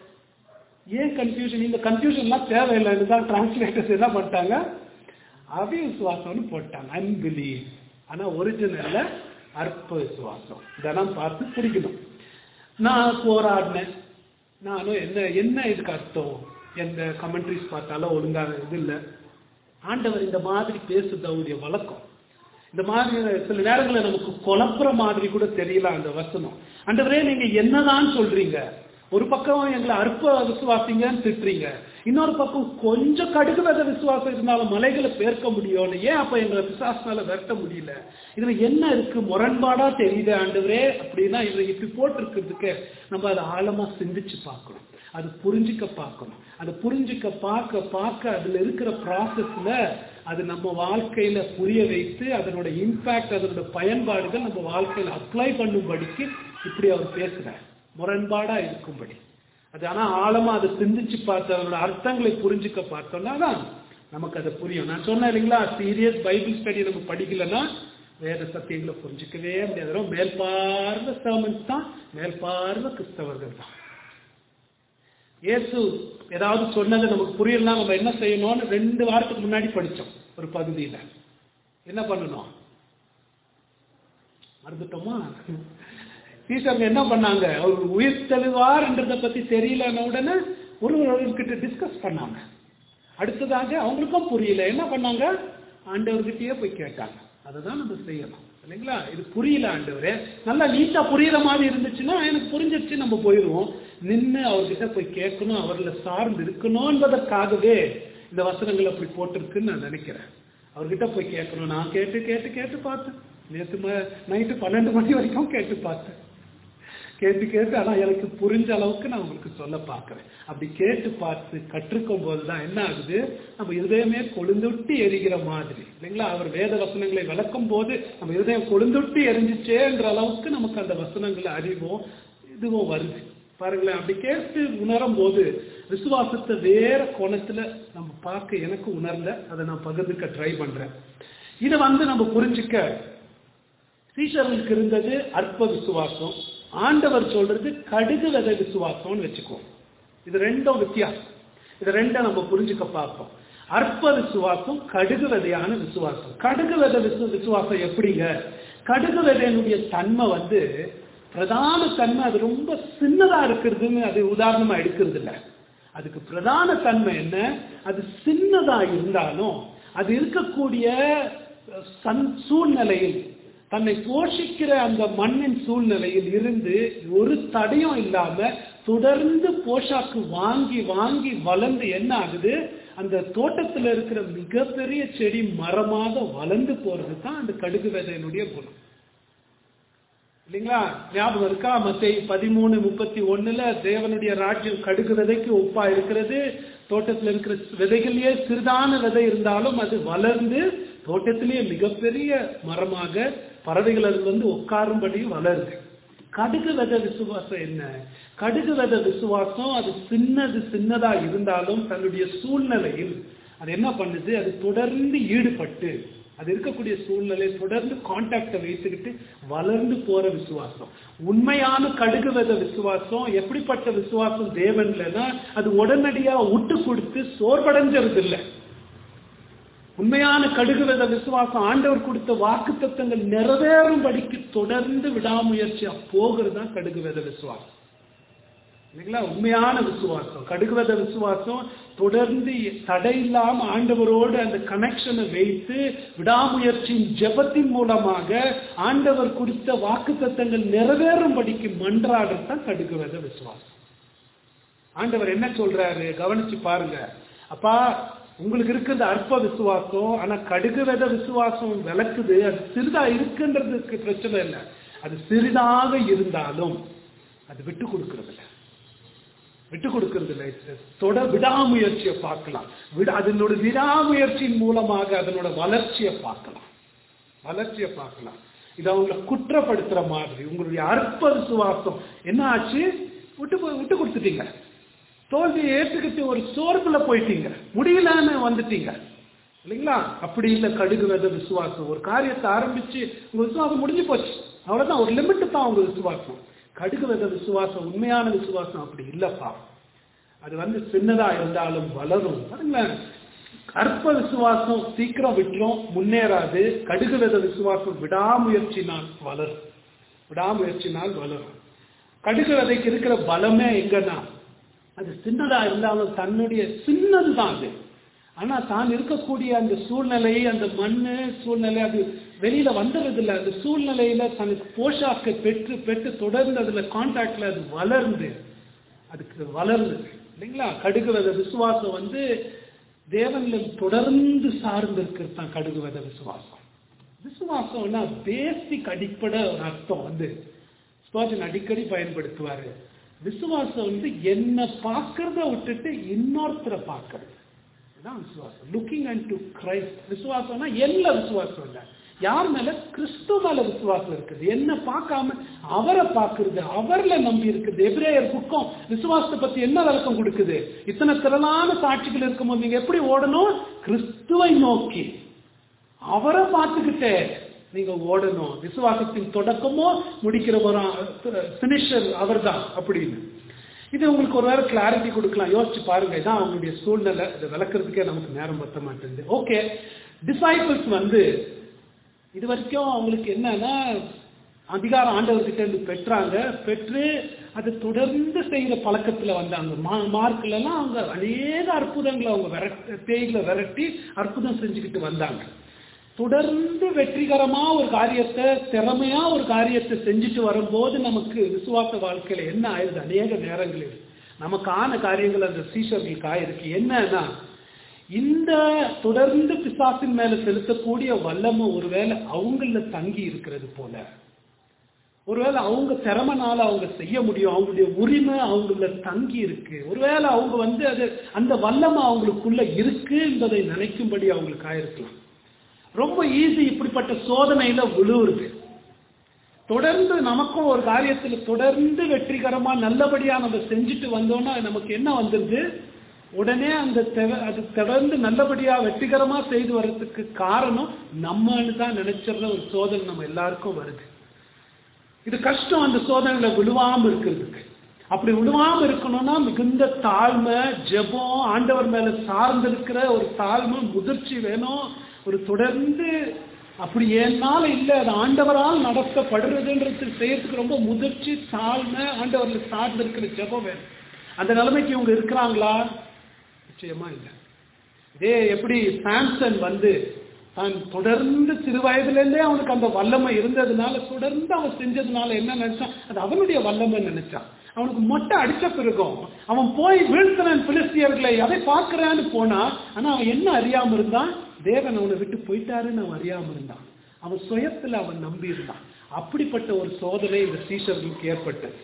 ஏன் கன்ஃபியூஷன் இந்த கன்ஃபியூஷன்லாம் தேவையில்லைன்னு தான் டிரான்ஸ்லேட்டர்ஸ் என்ன பண்ணிட்டாங்க அவிசுவாசம்னு போட்டாங்க அன்பிலீவ் ஆனா ஒரிஜினல்ல அற்ப விசுவாசம் இதெல்லாம் பார்த்து பிடிக்கணும் நான் போராடினேன் நானும் என்ன என்ன இதுக்கு அர்த்தம் எந்த கமெண்ட்ரிஸ் பார்த்தாலும் ஒழுங்கா இது இல்லை ஆண்டவர் இந்த மாதிரி பேசுறது அவருடைய வழக்கம் இந்த மாதிரி சில நேரங்களில் நமக்கு குழப்புற மாதிரி கூட தெரியல அந்த வசனம் ஆண்டவரே நீங்க என்னதான் சொல்றீங்க ஒரு பக்கம் எங்களை அற்ப விசுவாசிங்கன்னு திட்டுறீங்க இன்னொரு பக்கம் கொஞ்சம் கடுகு வித விசுவாசம் இருந்தாலும் மலைகளை பேர்க்க முடியும்னு ஏன் அப்ப எங்களை விசுவாசனால விரட்ட முடியல இதுல என்ன இருக்கு முரண்பாடா தெரியுது ஆண்டவரே அப்படின்னா இதுல இப்படி போட்டிருக்கிறதுக்கு நம்ம அதை ஆழமா சிந்திச்சு பார்க்கணும் அது புரிஞ்சுக்க பார்க்கணும் அது புரிஞ்சுக்க பார்க்க பார்க்க அதுல இருக்கிற ப்ராசஸ்ல அது நம்ம வாழ்க்கையில புரிய வைத்து அதனோட இம்பாக்ட் அதனோட பயன்பாடுகள் நம்ம வாழ்க்கையில அப்ளை பண்ணும்படிக்கு இப்படி அவர் பேசுறார் முரண்பாடா இருக்கும்படி அது ஆனா ஆழமா அதை சிந்திச்சு பார்த்து அதனோட அர்த்தங்களை புரிஞ்சுக்க பார்த்தோம்னா தான் நமக்கு அது புரியும் நான் சொன்னேன் இல்லைங்களா சீரியஸ் பைபிள் ஸ்டடி நம்ம படிக்கலன்னா வேத சத்தியங்களை புரிஞ்சுக்கவே முடியாது மேல்பார்வை சர்மன்ஸ் தான் மேல்பார்வை கிறிஸ்தவர்கள் தான் இயேசு ஏதாவது சொன்னது நமக்கு புரியலனா நம்ம என்ன செய்யணும்னு ரெண்டு வாரத்துக்கு முன்னாடி படிச்சோம் ஒரு பகுதியில என்ன பண்ணணும் மறந்துட்டோமா சீசருங்க என்ன பண்ணாங்க அவர் உயிர் தெளிவார்ன்றத பத்தி தெரியலன உடனே ஒருவர்கிட்ட டிஸ்கஸ் பண்ணாங்க அடுத்ததாக அவங்களுக்கும் புரியல என்ன பண்ணாங்க ஆண்டவர்கிட்டயே போய் கேட்டாங்க அதை தான் நம்ம செய்யணும் இல்லைங்களா இது புரியல ஆண்டவரே நல்லா நீட்டா புரியுற மாதிரி இருந்துச்சுன்னா எனக்கு புரிஞ்சிருச்சு நம்ம போயிடுவோம் நின்று அவர்கிட்ட போய் கேட்கணும் அவர்ல சார்ந்து இருக்கணும் என்பதற்காகவே இந்த வசனங்கள் அப்படி போட்டிருக்குன்னு நான் நினைக்கிறேன் அவர்கிட்ட போய் கேட்கணும் நான் கேட்டு கேட்டு கேட்டு பார்த்தேன் நேற்று நைட்டு பன்னெண்டு மணி வரைக்கும் கேட்டு பார்த்தேன் கேட்டு கேட்டு ஆனால் எனக்கு புரிஞ்ச அளவுக்கு நான் உங்களுக்கு சொல்ல பார்க்குறேன் அப்படி கேட்டு பார்த்து கற்றுக்கும் போது தான் என்ன ஆகுது நம்ம இருதயமே கொழுந்துட்டி எரிகிற மாதிரி இல்லைங்களா அவர் வேத வசனங்களை விளக்கும் போது நம்ம இருதயம் கொழுந்துட்டி எரிஞ்சிச்சேன்ற அளவுக்கு நமக்கு அந்த வசனங்களை அறிவும் இதுவும் வருது பாருங்களேன் அப்படி கேட்டு உணரும் போது விசுவாசத்தை வேற கோணத்துல நம்ம பார்க்க எனக்கு உணர்ந்த அதை நான் பகிர்ந்துக்க ட்ரை பண்றேன் இதை வந்து நம்ம புரிஞ்சுக்க சீஷர்களுக்கு இருந்தது அற்ப விசுவாசம் ஆண்டவர் சொல்றது கடுகு விதை விசுவாசம்னு வச்சுக்குவோம் இது ரெண்டும் வித்தியாசம் இது ரெண்டை நம்ம புரிஞ்சுக்க பார்ப்போம் அற்ப விசுவாசம் கடுகு விதையான விசுவாசம் கடுகு விதை விசு விசுவாசம் எப்படிங்க கடுகு விதையினுடைய தன்மை வந்து பிரதான தன்மை அது ரொம்ப சின்னதா இருக்கிறதுன்னு அது உதாரணமா எடுக்கிறது இல்லை அதுக்கு பிரதான தன்மை என்ன அது சின்னதா இருந்தாலும் அது இருக்கக்கூடிய சன் சூழ்நிலையில் தன்னை போஷிக்கிற அந்த மண்ணின் சூழ்நிலையில் இருந்து ஒரு தடையும் இல்லாம தொடர்ந்து போஷாக்கு வாங்கி வாங்கி வளர்ந்து என்ன ஆகுது அந்த தோட்டத்தில் இருக்கிற மிகப்பெரிய செடி மரமாக வளர்ந்து போறது தான் அந்த கடுகு விதையினுடைய குணம் இல்லைங்களா ஞாபகம் இருக்கா மத்தை பதிமூணு முப்பத்தி ஒண்ணுல தேவனுடைய ராஜ்யம் கடுகு விதைக்கு ஒப்பா இருக்கிறது தோட்டத்தில் இருக்கிற விதைகள்லயே சிறிதான விதை இருந்தாலும் அது வளர்ந்து தோட்டத்திலேயே மிகப்பெரிய மரமாக பறவைகள் அது வந்து உட்காரும்படி வளருது கடுகு வித விசுவாசம் என்ன கடுகு வித விசுவாசம் அது சின்னது சின்னதா இருந்தாலும் தன்னுடைய சூழ்நிலையில் அது என்ன பண்ணுது அது தொடர்ந்து ஈடுபட்டு அது இருக்கக்கூடிய சூழ்நிலை தொடர்ந்து கான்டாக்டை வைத்துக்கிட்டு வளர்ந்து போற விசுவாசம் உண்மையான கடுகு வித விசுவாசம் எப்படிப்பட்ட விசுவாசம் தேவன்லன்னா அது உடனடியா விட்டு கொடுத்து சோர்வடைஞ்சது இல்லை உண்மையான கடுகு வித விசுவாசம் ஆண்டவர் கொடுத்த வாக்கு தத்தங்கள் நிறைவேறும்படிக்கு தொடர்ந்து விடாமுயற்சியா போகிறது தான் கடுகு வித விசுவாசம் இல்லைங்களா உண்மையான விசுவாசம் கடுகு வித விசுவாசம் தொடர்ந்து தடை இல்லாம ஆண்டவரோடு அந்த கனெக்ஷனை வைத்து விடாமுயற்சியின் ஜெபத்தின் மூலமாக ஆண்டவர் கொடுத்த வாக்கு தத்தங்கள் நிறைவேறும்படிக்கு மன்றாடுறது தான் கடுகு வித விசுவாசம் ஆண்டவர் என்ன சொல்றாரு கவனிச்சு பாருங்க அப்பா உங்களுக்கு இருக்கிறது அற்ப விசுவாசம் ஆனா கடுகு வித விசுவாசம் விளக்குது அது சிறிதா இருக்குன்றதுக்கு பிரச்சனை இல்லை அது சிறிதாக இருந்தாலும் அது விட்டு கொடுக்கறது இல்லை விட்டு கொடுக்கறது இல்லை தொட விடாமுயற்சியை பார்க்கலாம் விட அதனோட விடாமுயற்சியின் மூலமாக அதனோட வளர்ச்சியை பார்க்கலாம் வளர்ச்சியை பார்க்கலாம் இது அவங்கள குற்றப்படுத்துற மாதிரி உங்களுடைய அற்ப விசுவாசம் என்ன ஆச்சு விட்டு போய் விட்டு கொடுத்துட்டீங்க தோல்வியை ஏற்றுக்கிட்டு ஒரு சோர்வுல போயிட்டீங்க முடியலன்னு வந்துட்டீங்க இல்லைங்களா அப்படி இல்லை கடுகு வித விசுவாசம் ஒரு காரியத்தை ஆரம்பிச்சு உங்க விசுவாசம் முடிஞ்சு போச்சு அவ்வளவுதான் ஒரு லிமிட் தான் உங்க விசுவாசம் கடுகு வித விசுவாசம் உண்மையான விசுவாசம் அப்படி இல்லப்பா அது வந்து சின்னதா இருந்தாலும் வளரும் பாருங்களேன் அற்ப விசுவாசம் சீக்கிரம் விட்டுரும் முன்னேறாது கடுகு வித விசுவாசம் விடாமுயற்சினால் வளரும் விடாமுயற்சினால் வளரும் கடுகு விதைக்கு இருக்கிற பலமே எங்கன்னா அது சின்னதா இருந்தாலும் தன்னுடைய சின்னது தான் அது ஆனா தான் இருக்கக்கூடிய அந்த சூழ்நிலை அந்த மண்ணு சூழ்நிலை அது வெளியில வந்துடுறது இல்லை அந்த சூழ்நிலையில தனக்கு போஷாக்கை பெற்று பெற்று தொடர்ந்து அதுல கான்டாக்ட்ல அது வளர்ந்து அதுக்கு வளர்ந்து இல்லைங்களா கடுகு வித விசுவாசம் வந்து தேவன்ல தொடர்ந்து சார்ந்து இருக்கிறது தான் கடுகு வித விசுவாசம் விசுவாசம்னா பேசிக் அடிப்படை ஒரு அர்த்தம் வந்து ஸ்போஜன் அடிக்கடி பயன்படுத்துவாரு விசுவாசம் வந்து என்ன பார்க்கறத விட்டுட்டு இன்னொருத்தரை பார்க்கறது இதுதான் விசுவாசம் லுக்கிங் அண்ட் டு கிரைஸ்ட் விசுவாசம்னா என்ன விசுவாசம் இல்லை யார் மேல கிறிஸ்து மேல விசுவாசம் இருக்குது என்ன பார்க்காம அவரை பார்க்கறது அவர்ல நம்பி இருக்குது எபிரேயர் புக்கம் விசுவாசத்தை பத்தி என்ன விளக்கம் கொடுக்குது இத்தனை திரளான சாட்சிகள் இருக்கும்போது நீங்க எப்படி ஓடணும் கிறிஸ்துவை நோக்கி அவரை பார்த்துக்கிட்டே நீங்க ஓடணும் விசுவாசத்தின் தொடக்கமோ முடிக்கிறவரும் பினிஷர் அவர் தான் அப்படின்னு இது உங்களுக்கு ஒரு வேற கிளாரிட்டி கொடுக்கலாம் யோசிச்சு பாருங்க இதான் அவங்களுடைய சூழ்நிலை இதை விளக்குறதுக்கே நமக்கு நேரம் பத்த மாட்டேங்குது ஓகே டிசைபிள்ஸ் வந்து இது வரைக்கும் அவங்களுக்கு என்னன்னா அதிகாரம் ஆண்டவர்கிட்ட இருந்து பெற்றாங்க பெற்று அதை தொடர்ந்து செய்கிற பழக்கத்துல வந்தாங்க மா மார்க்ல எல்லாம் அவங்க அநேக அற்புதங்களை அவங்க விரட்ட தேயில விரட்டி அற்புதம் செஞ்சுக்கிட்டு வந்தாங்க தொடர்ந்து வெற்றிகரமா ஒரு காரியத்தை திறமையா ஒரு காரியத்தை செஞ்சுட்டு வரும்போது நமக்கு விசுவாச வாழ்க்கையில என்ன ஆயிருது அநேக நேரங்களில் நமக்கு ஆன காரியங்கள் அந்த சீஷர்களுக்கு ஆயிருக்கு என்னன்னா இந்த தொடர்ந்து பிசாசின் மேல செலுத்தக்கூடிய வல்லமை ஒருவேளை அவங்கள தங்கி இருக்கிறது போல ஒருவேளை அவங்க திறமனால அவங்க செய்ய முடியும் அவங்களுடைய உரிமை அவங்கள தங்கி இருக்கு ஒருவேளை அவங்க வந்து அது அந்த வல்லமை அவங்களுக்குள்ள இருக்கு என்பதை நினைக்கும்படி அவங்களுக்கு ஆயிருக்கலாம் ரொம்ப ஈஸி இப்படிப்பட்ட சோதனையில விழுவுறது தொடர்ந்து நமக்கும் ஒரு காரியத்தில் தொடர்ந்து வெற்றிகரமா நல்லபடியா நம்ம செஞ்சுட்டு வந்தோம்னா நமக்கு என்ன வந்துருது உடனே அந்த தெவ- அது தொடர்ந்து நல்லபடியா வெற்றிகரமா செய்து வர்றதுக்கு காரணம் நம்மன்னு தான் நினைச்சிடுற ஒரு சோதனை நம்ம எல்லாருக்கும் வருது இது கஷ்டம் அந்த சோதனையில விழுவாம இருக்கிறதுக்கு அப்படி விழுவாம இருக்கணும்னா மிகுந்த தாழ்மை ஜெபம் ஆண்டவர் மேல சார்ந்து இருக்கிற ஒரு தாழ்மை முதிர்ச்சி வேணும் ஒரு தொடர்ந்து அப்படி என்னால இல்ல அது ஆண்டவரால் நடத்தப்படுறதுன்றது செய்யறதுக்கு ரொம்ப முதிர்ச்சி தாழ்மை ஆண்டவர்ல சார்ந்து இருக்கிற ஜெபம் வேணும் அந்த நிலைமைக்கு இவங்க இருக்கிறாங்களா நிச்சயமா இல்லை இதே எப்படி சாம்சன் வந்து தான் தொடர்ந்து சிறு வயதுலேருந்தே அவனுக்கு அந்த வல்லமை இருந்ததுனால தொடர்ந்து அவன் செஞ்சதுனால என்ன நினைச்சான் அது அவனுடைய வல்லமை நினைச்சான் அவனுக்கு மொட்டை அடிச்ச பிறகும் அவன் போய் வீழ்த்தினன் பிலிஸ்தியர்களை அதை பார்க்கறான்னு போனா ஆனா அவன் என்ன அறியாம இருந்தான் தேவன் அவனை விட்டு போயிட்டாருன்னு அவன் அறியாம இருந்தான் அவன் சுயத்துல அவன் நம்பி இருந்தான் அப்படிப்பட்ட ஒரு சோதனை இந்த சீஷர்களுக்கு ஏற்பட்டது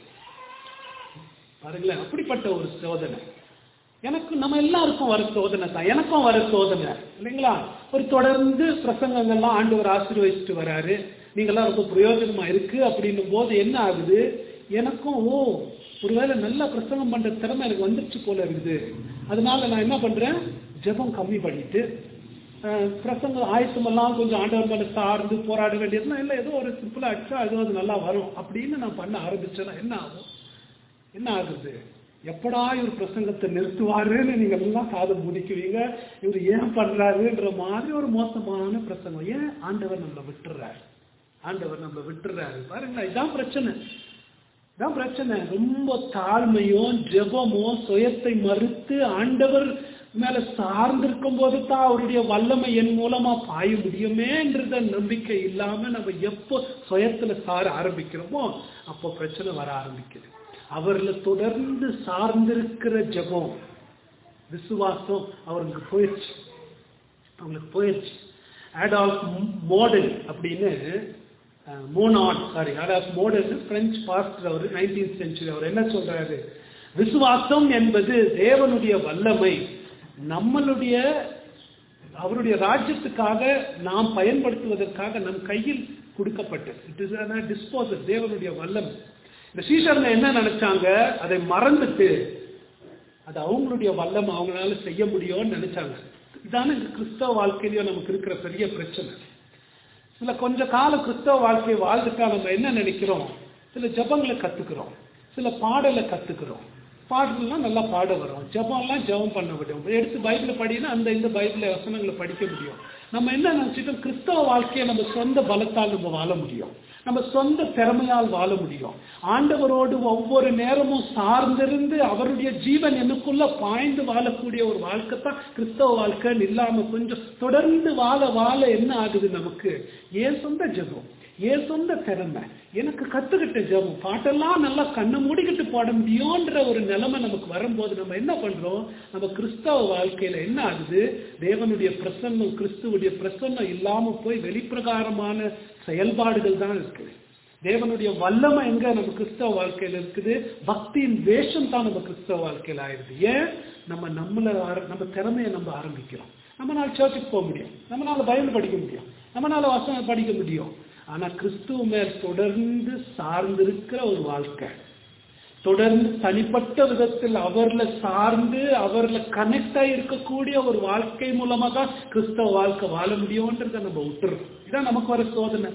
பாருங்களேன் அப்படிப்பட்ட ஒரு சோதனை எனக்கு நம்ம எல்லாருக்கும் வர சோதனை தான் எனக்கும் வர சோதனை இல்லைங்களா ஒரு தொடர்ந்து பிரசங்கங்கள்லாம் ஆண்டவர் ஆசீர்வதிச்சுட்டு வராரு நீங்கெல்லாம் ரொம்ப பிரயோஜனமா இருக்கு அப்படின்னும் போது என்ன ஆகுது எனக்கும் ஓ ஒருவேளை நல்லா பிரசங்கம் பண்ற திறமை எனக்கு வந்துருச்சு போல இருக்குது அதனால நான் என்ன பண்றேன் ஜெபம் கம்மி பண்ணிட்டு அஹ், பிரசங்க ஆயத்தமெல்லாம் கொஞ்சம் ஆண்டவர் மேல சார்ந்து போராட வேண்டியதுலாம் இல்லை ஏதோ ஒரு சிம்பிளா அடிச்சா அது அது நல்லா வரும் அப்படின்னு நான் பண்ண ஆரம்பிச்சேன்னா என்ன ஆகும் என்ன ஆகுது எப்படா இவர் பிரசங்கத்தை நிறுத்துவாருன்னு நீங்க எல்லாம் காதை முடிக்குவீங்க இவர் ஏன் பண்றாருன்ற மாதிரி ஒரு மோசமான பிரசங்கம் ஏன் ஆண்டவர் நம்மளை விட்டுறாரு ஆண்டவர் நம்மளை விட்டுறாரு பாருங்களேன் இதான் பிரச்சனை இதான் பிரச்சனை ரொம்ப தாழ்மையும் ஜெபமும் சுயத்தை மறுத்து ஆண்டவர் மேல சார்ந்திருக்கும் போது தான் அவருடைய வல்லமை என் மூலமா பாய முடியுமேன்றத நம்பிக்கை இல்லாம நம்ம எப்போ சுயத்துல சார ஆரம்பிக்கிறோமோ அப்போ பிரச்சனை வர ஆரம்பிக்குது அவர்ல தொடர்ந்து சார்ந்திருக்கிற ஜெபம் விசுவாசம் அவருக்கு போயிடுச்சு அவங்களுக்கு போயிடுச்சு ஆடால்ஃப் மோடல் அப்படின்னு Monod sorry Adolphe Modal French pastor அவர் நைன்டீன் சென்ச்சுரி அவர் என்ன சொல்றாரு விசுவாசம் என்பது தேவனுடைய வல்லமை நம்மளுடைய அவருடைய ராஜ்யத்துக்காக நாம் பயன்படுத்துவதற்காக நம் கையில் கொடுக்கப்பட்டது இட் இஸ் டிஸ்போசல் தேவனுடைய வல்லமை இந்த சீஷர்ல என்ன நினைச்சாங்க அதை மறந்துட்டு அது அவங்களுடைய வல்லம் அவங்களால செய்ய முடியும்னு நினைச்சாங்க இதான இந்த கிறிஸ்தவ வாழ்க்கையிலயும் நமக்கு இருக்கிற பெரிய பிரச்சனை சில கொஞ்ச கால கிறிஸ்தவ வாழ்க்கையை வாழ்ந்துட்டா நம்ம என்ன நினைக்கிறோம் சில ஜபங்களை கத்துக்கிறோம் சில பாடலை கத்துக்கிறோம் பாடலாம் நல்லா பாட வரும் ஜபம்லாம் ஜெபம் பண்ண முடியும் எடுத்து பைபிளை படினா அந்த இந்த பைபிள வசனங்களை படிக்க முடியும் நம்ம என்ன நினைச்சிட்டோம் கிறிஸ்தவ வாழ்க்கையை நம்ம சொந்த பலத்தால் நம்ம வாழ முடியும் நம்ம சொந்த திறமையால் வாழ முடியும் ஆண்டவரோடு ஒவ்வொரு நேரமும் சார்ந்திருந்து அவருடைய ஜீவன் எனக்குள்ள பாய்ந்து வாழக்கூடிய ஒரு வாழ்க்கை தான் கிறிஸ்தவ வாழ்க்கைன்னு இல்லாம கொஞ்சம் தொடர்ந்து வாழ வாழ என்ன ஆகுது நமக்கு ஏன் சொந்த ஜெபம் ஏன் சொந்த திறமை எனக்கு கத்துக்கிட்ட ஜெபம் பாட்டெல்லாம் நல்லா கண்ணை மூடிக்கிட்டு பாட முடியும்ன்ற ஒரு நிலைமை நமக்கு வரும்போது நம்ம என்ன பண்றோம் நம்ம கிறிஸ்தவ வாழ்க்கையில என்ன ஆகுது தேவனுடைய பிரசன்னம் கிறிஸ்துவுடைய பிரசன்னம் இல்லாம போய் வெளிப்பிரகாரமான செயல்பாடுகள் தான் இருக்குது தேவனுடைய வல்லமை எங்க நம்ம கிறிஸ்தவ வாழ்க்கையில இருக்குது பக்தியின் வேஷம் தான் நம்ம கிறிஸ்தவ வாழ்க்கையில ஆயிடுது ஏன் நம்ம நம்மள ஆர- நம்ம திறமையை நம்ம ஆரம்பிக்கிறோம் நம்மளால சர்ச்சுக்கு போக முடியும் நம்மளால பைபிள் படிக்க முடியும் நம்மளால வசனம் படிக்க முடியும் ஆனா கிறிஸ்துவ மேல் தொடர்ந்து சார்ந்திருக்கிற ஒரு வாழ்க்கை தொடர்ந்து தனிப்பட்ட விதத்தில் அவர்ல சார்ந்து அவர்ல கனெக்ட் ஆகி இருக்கக்கூடிய ஒரு வாழ்க்கை மூலமா தான் கிறிஸ்தவ வாழ்க்கை வாழ முடியும்ன்றத நம்ம விட்டுறோம் இதான் நமக்கு வர சோதனை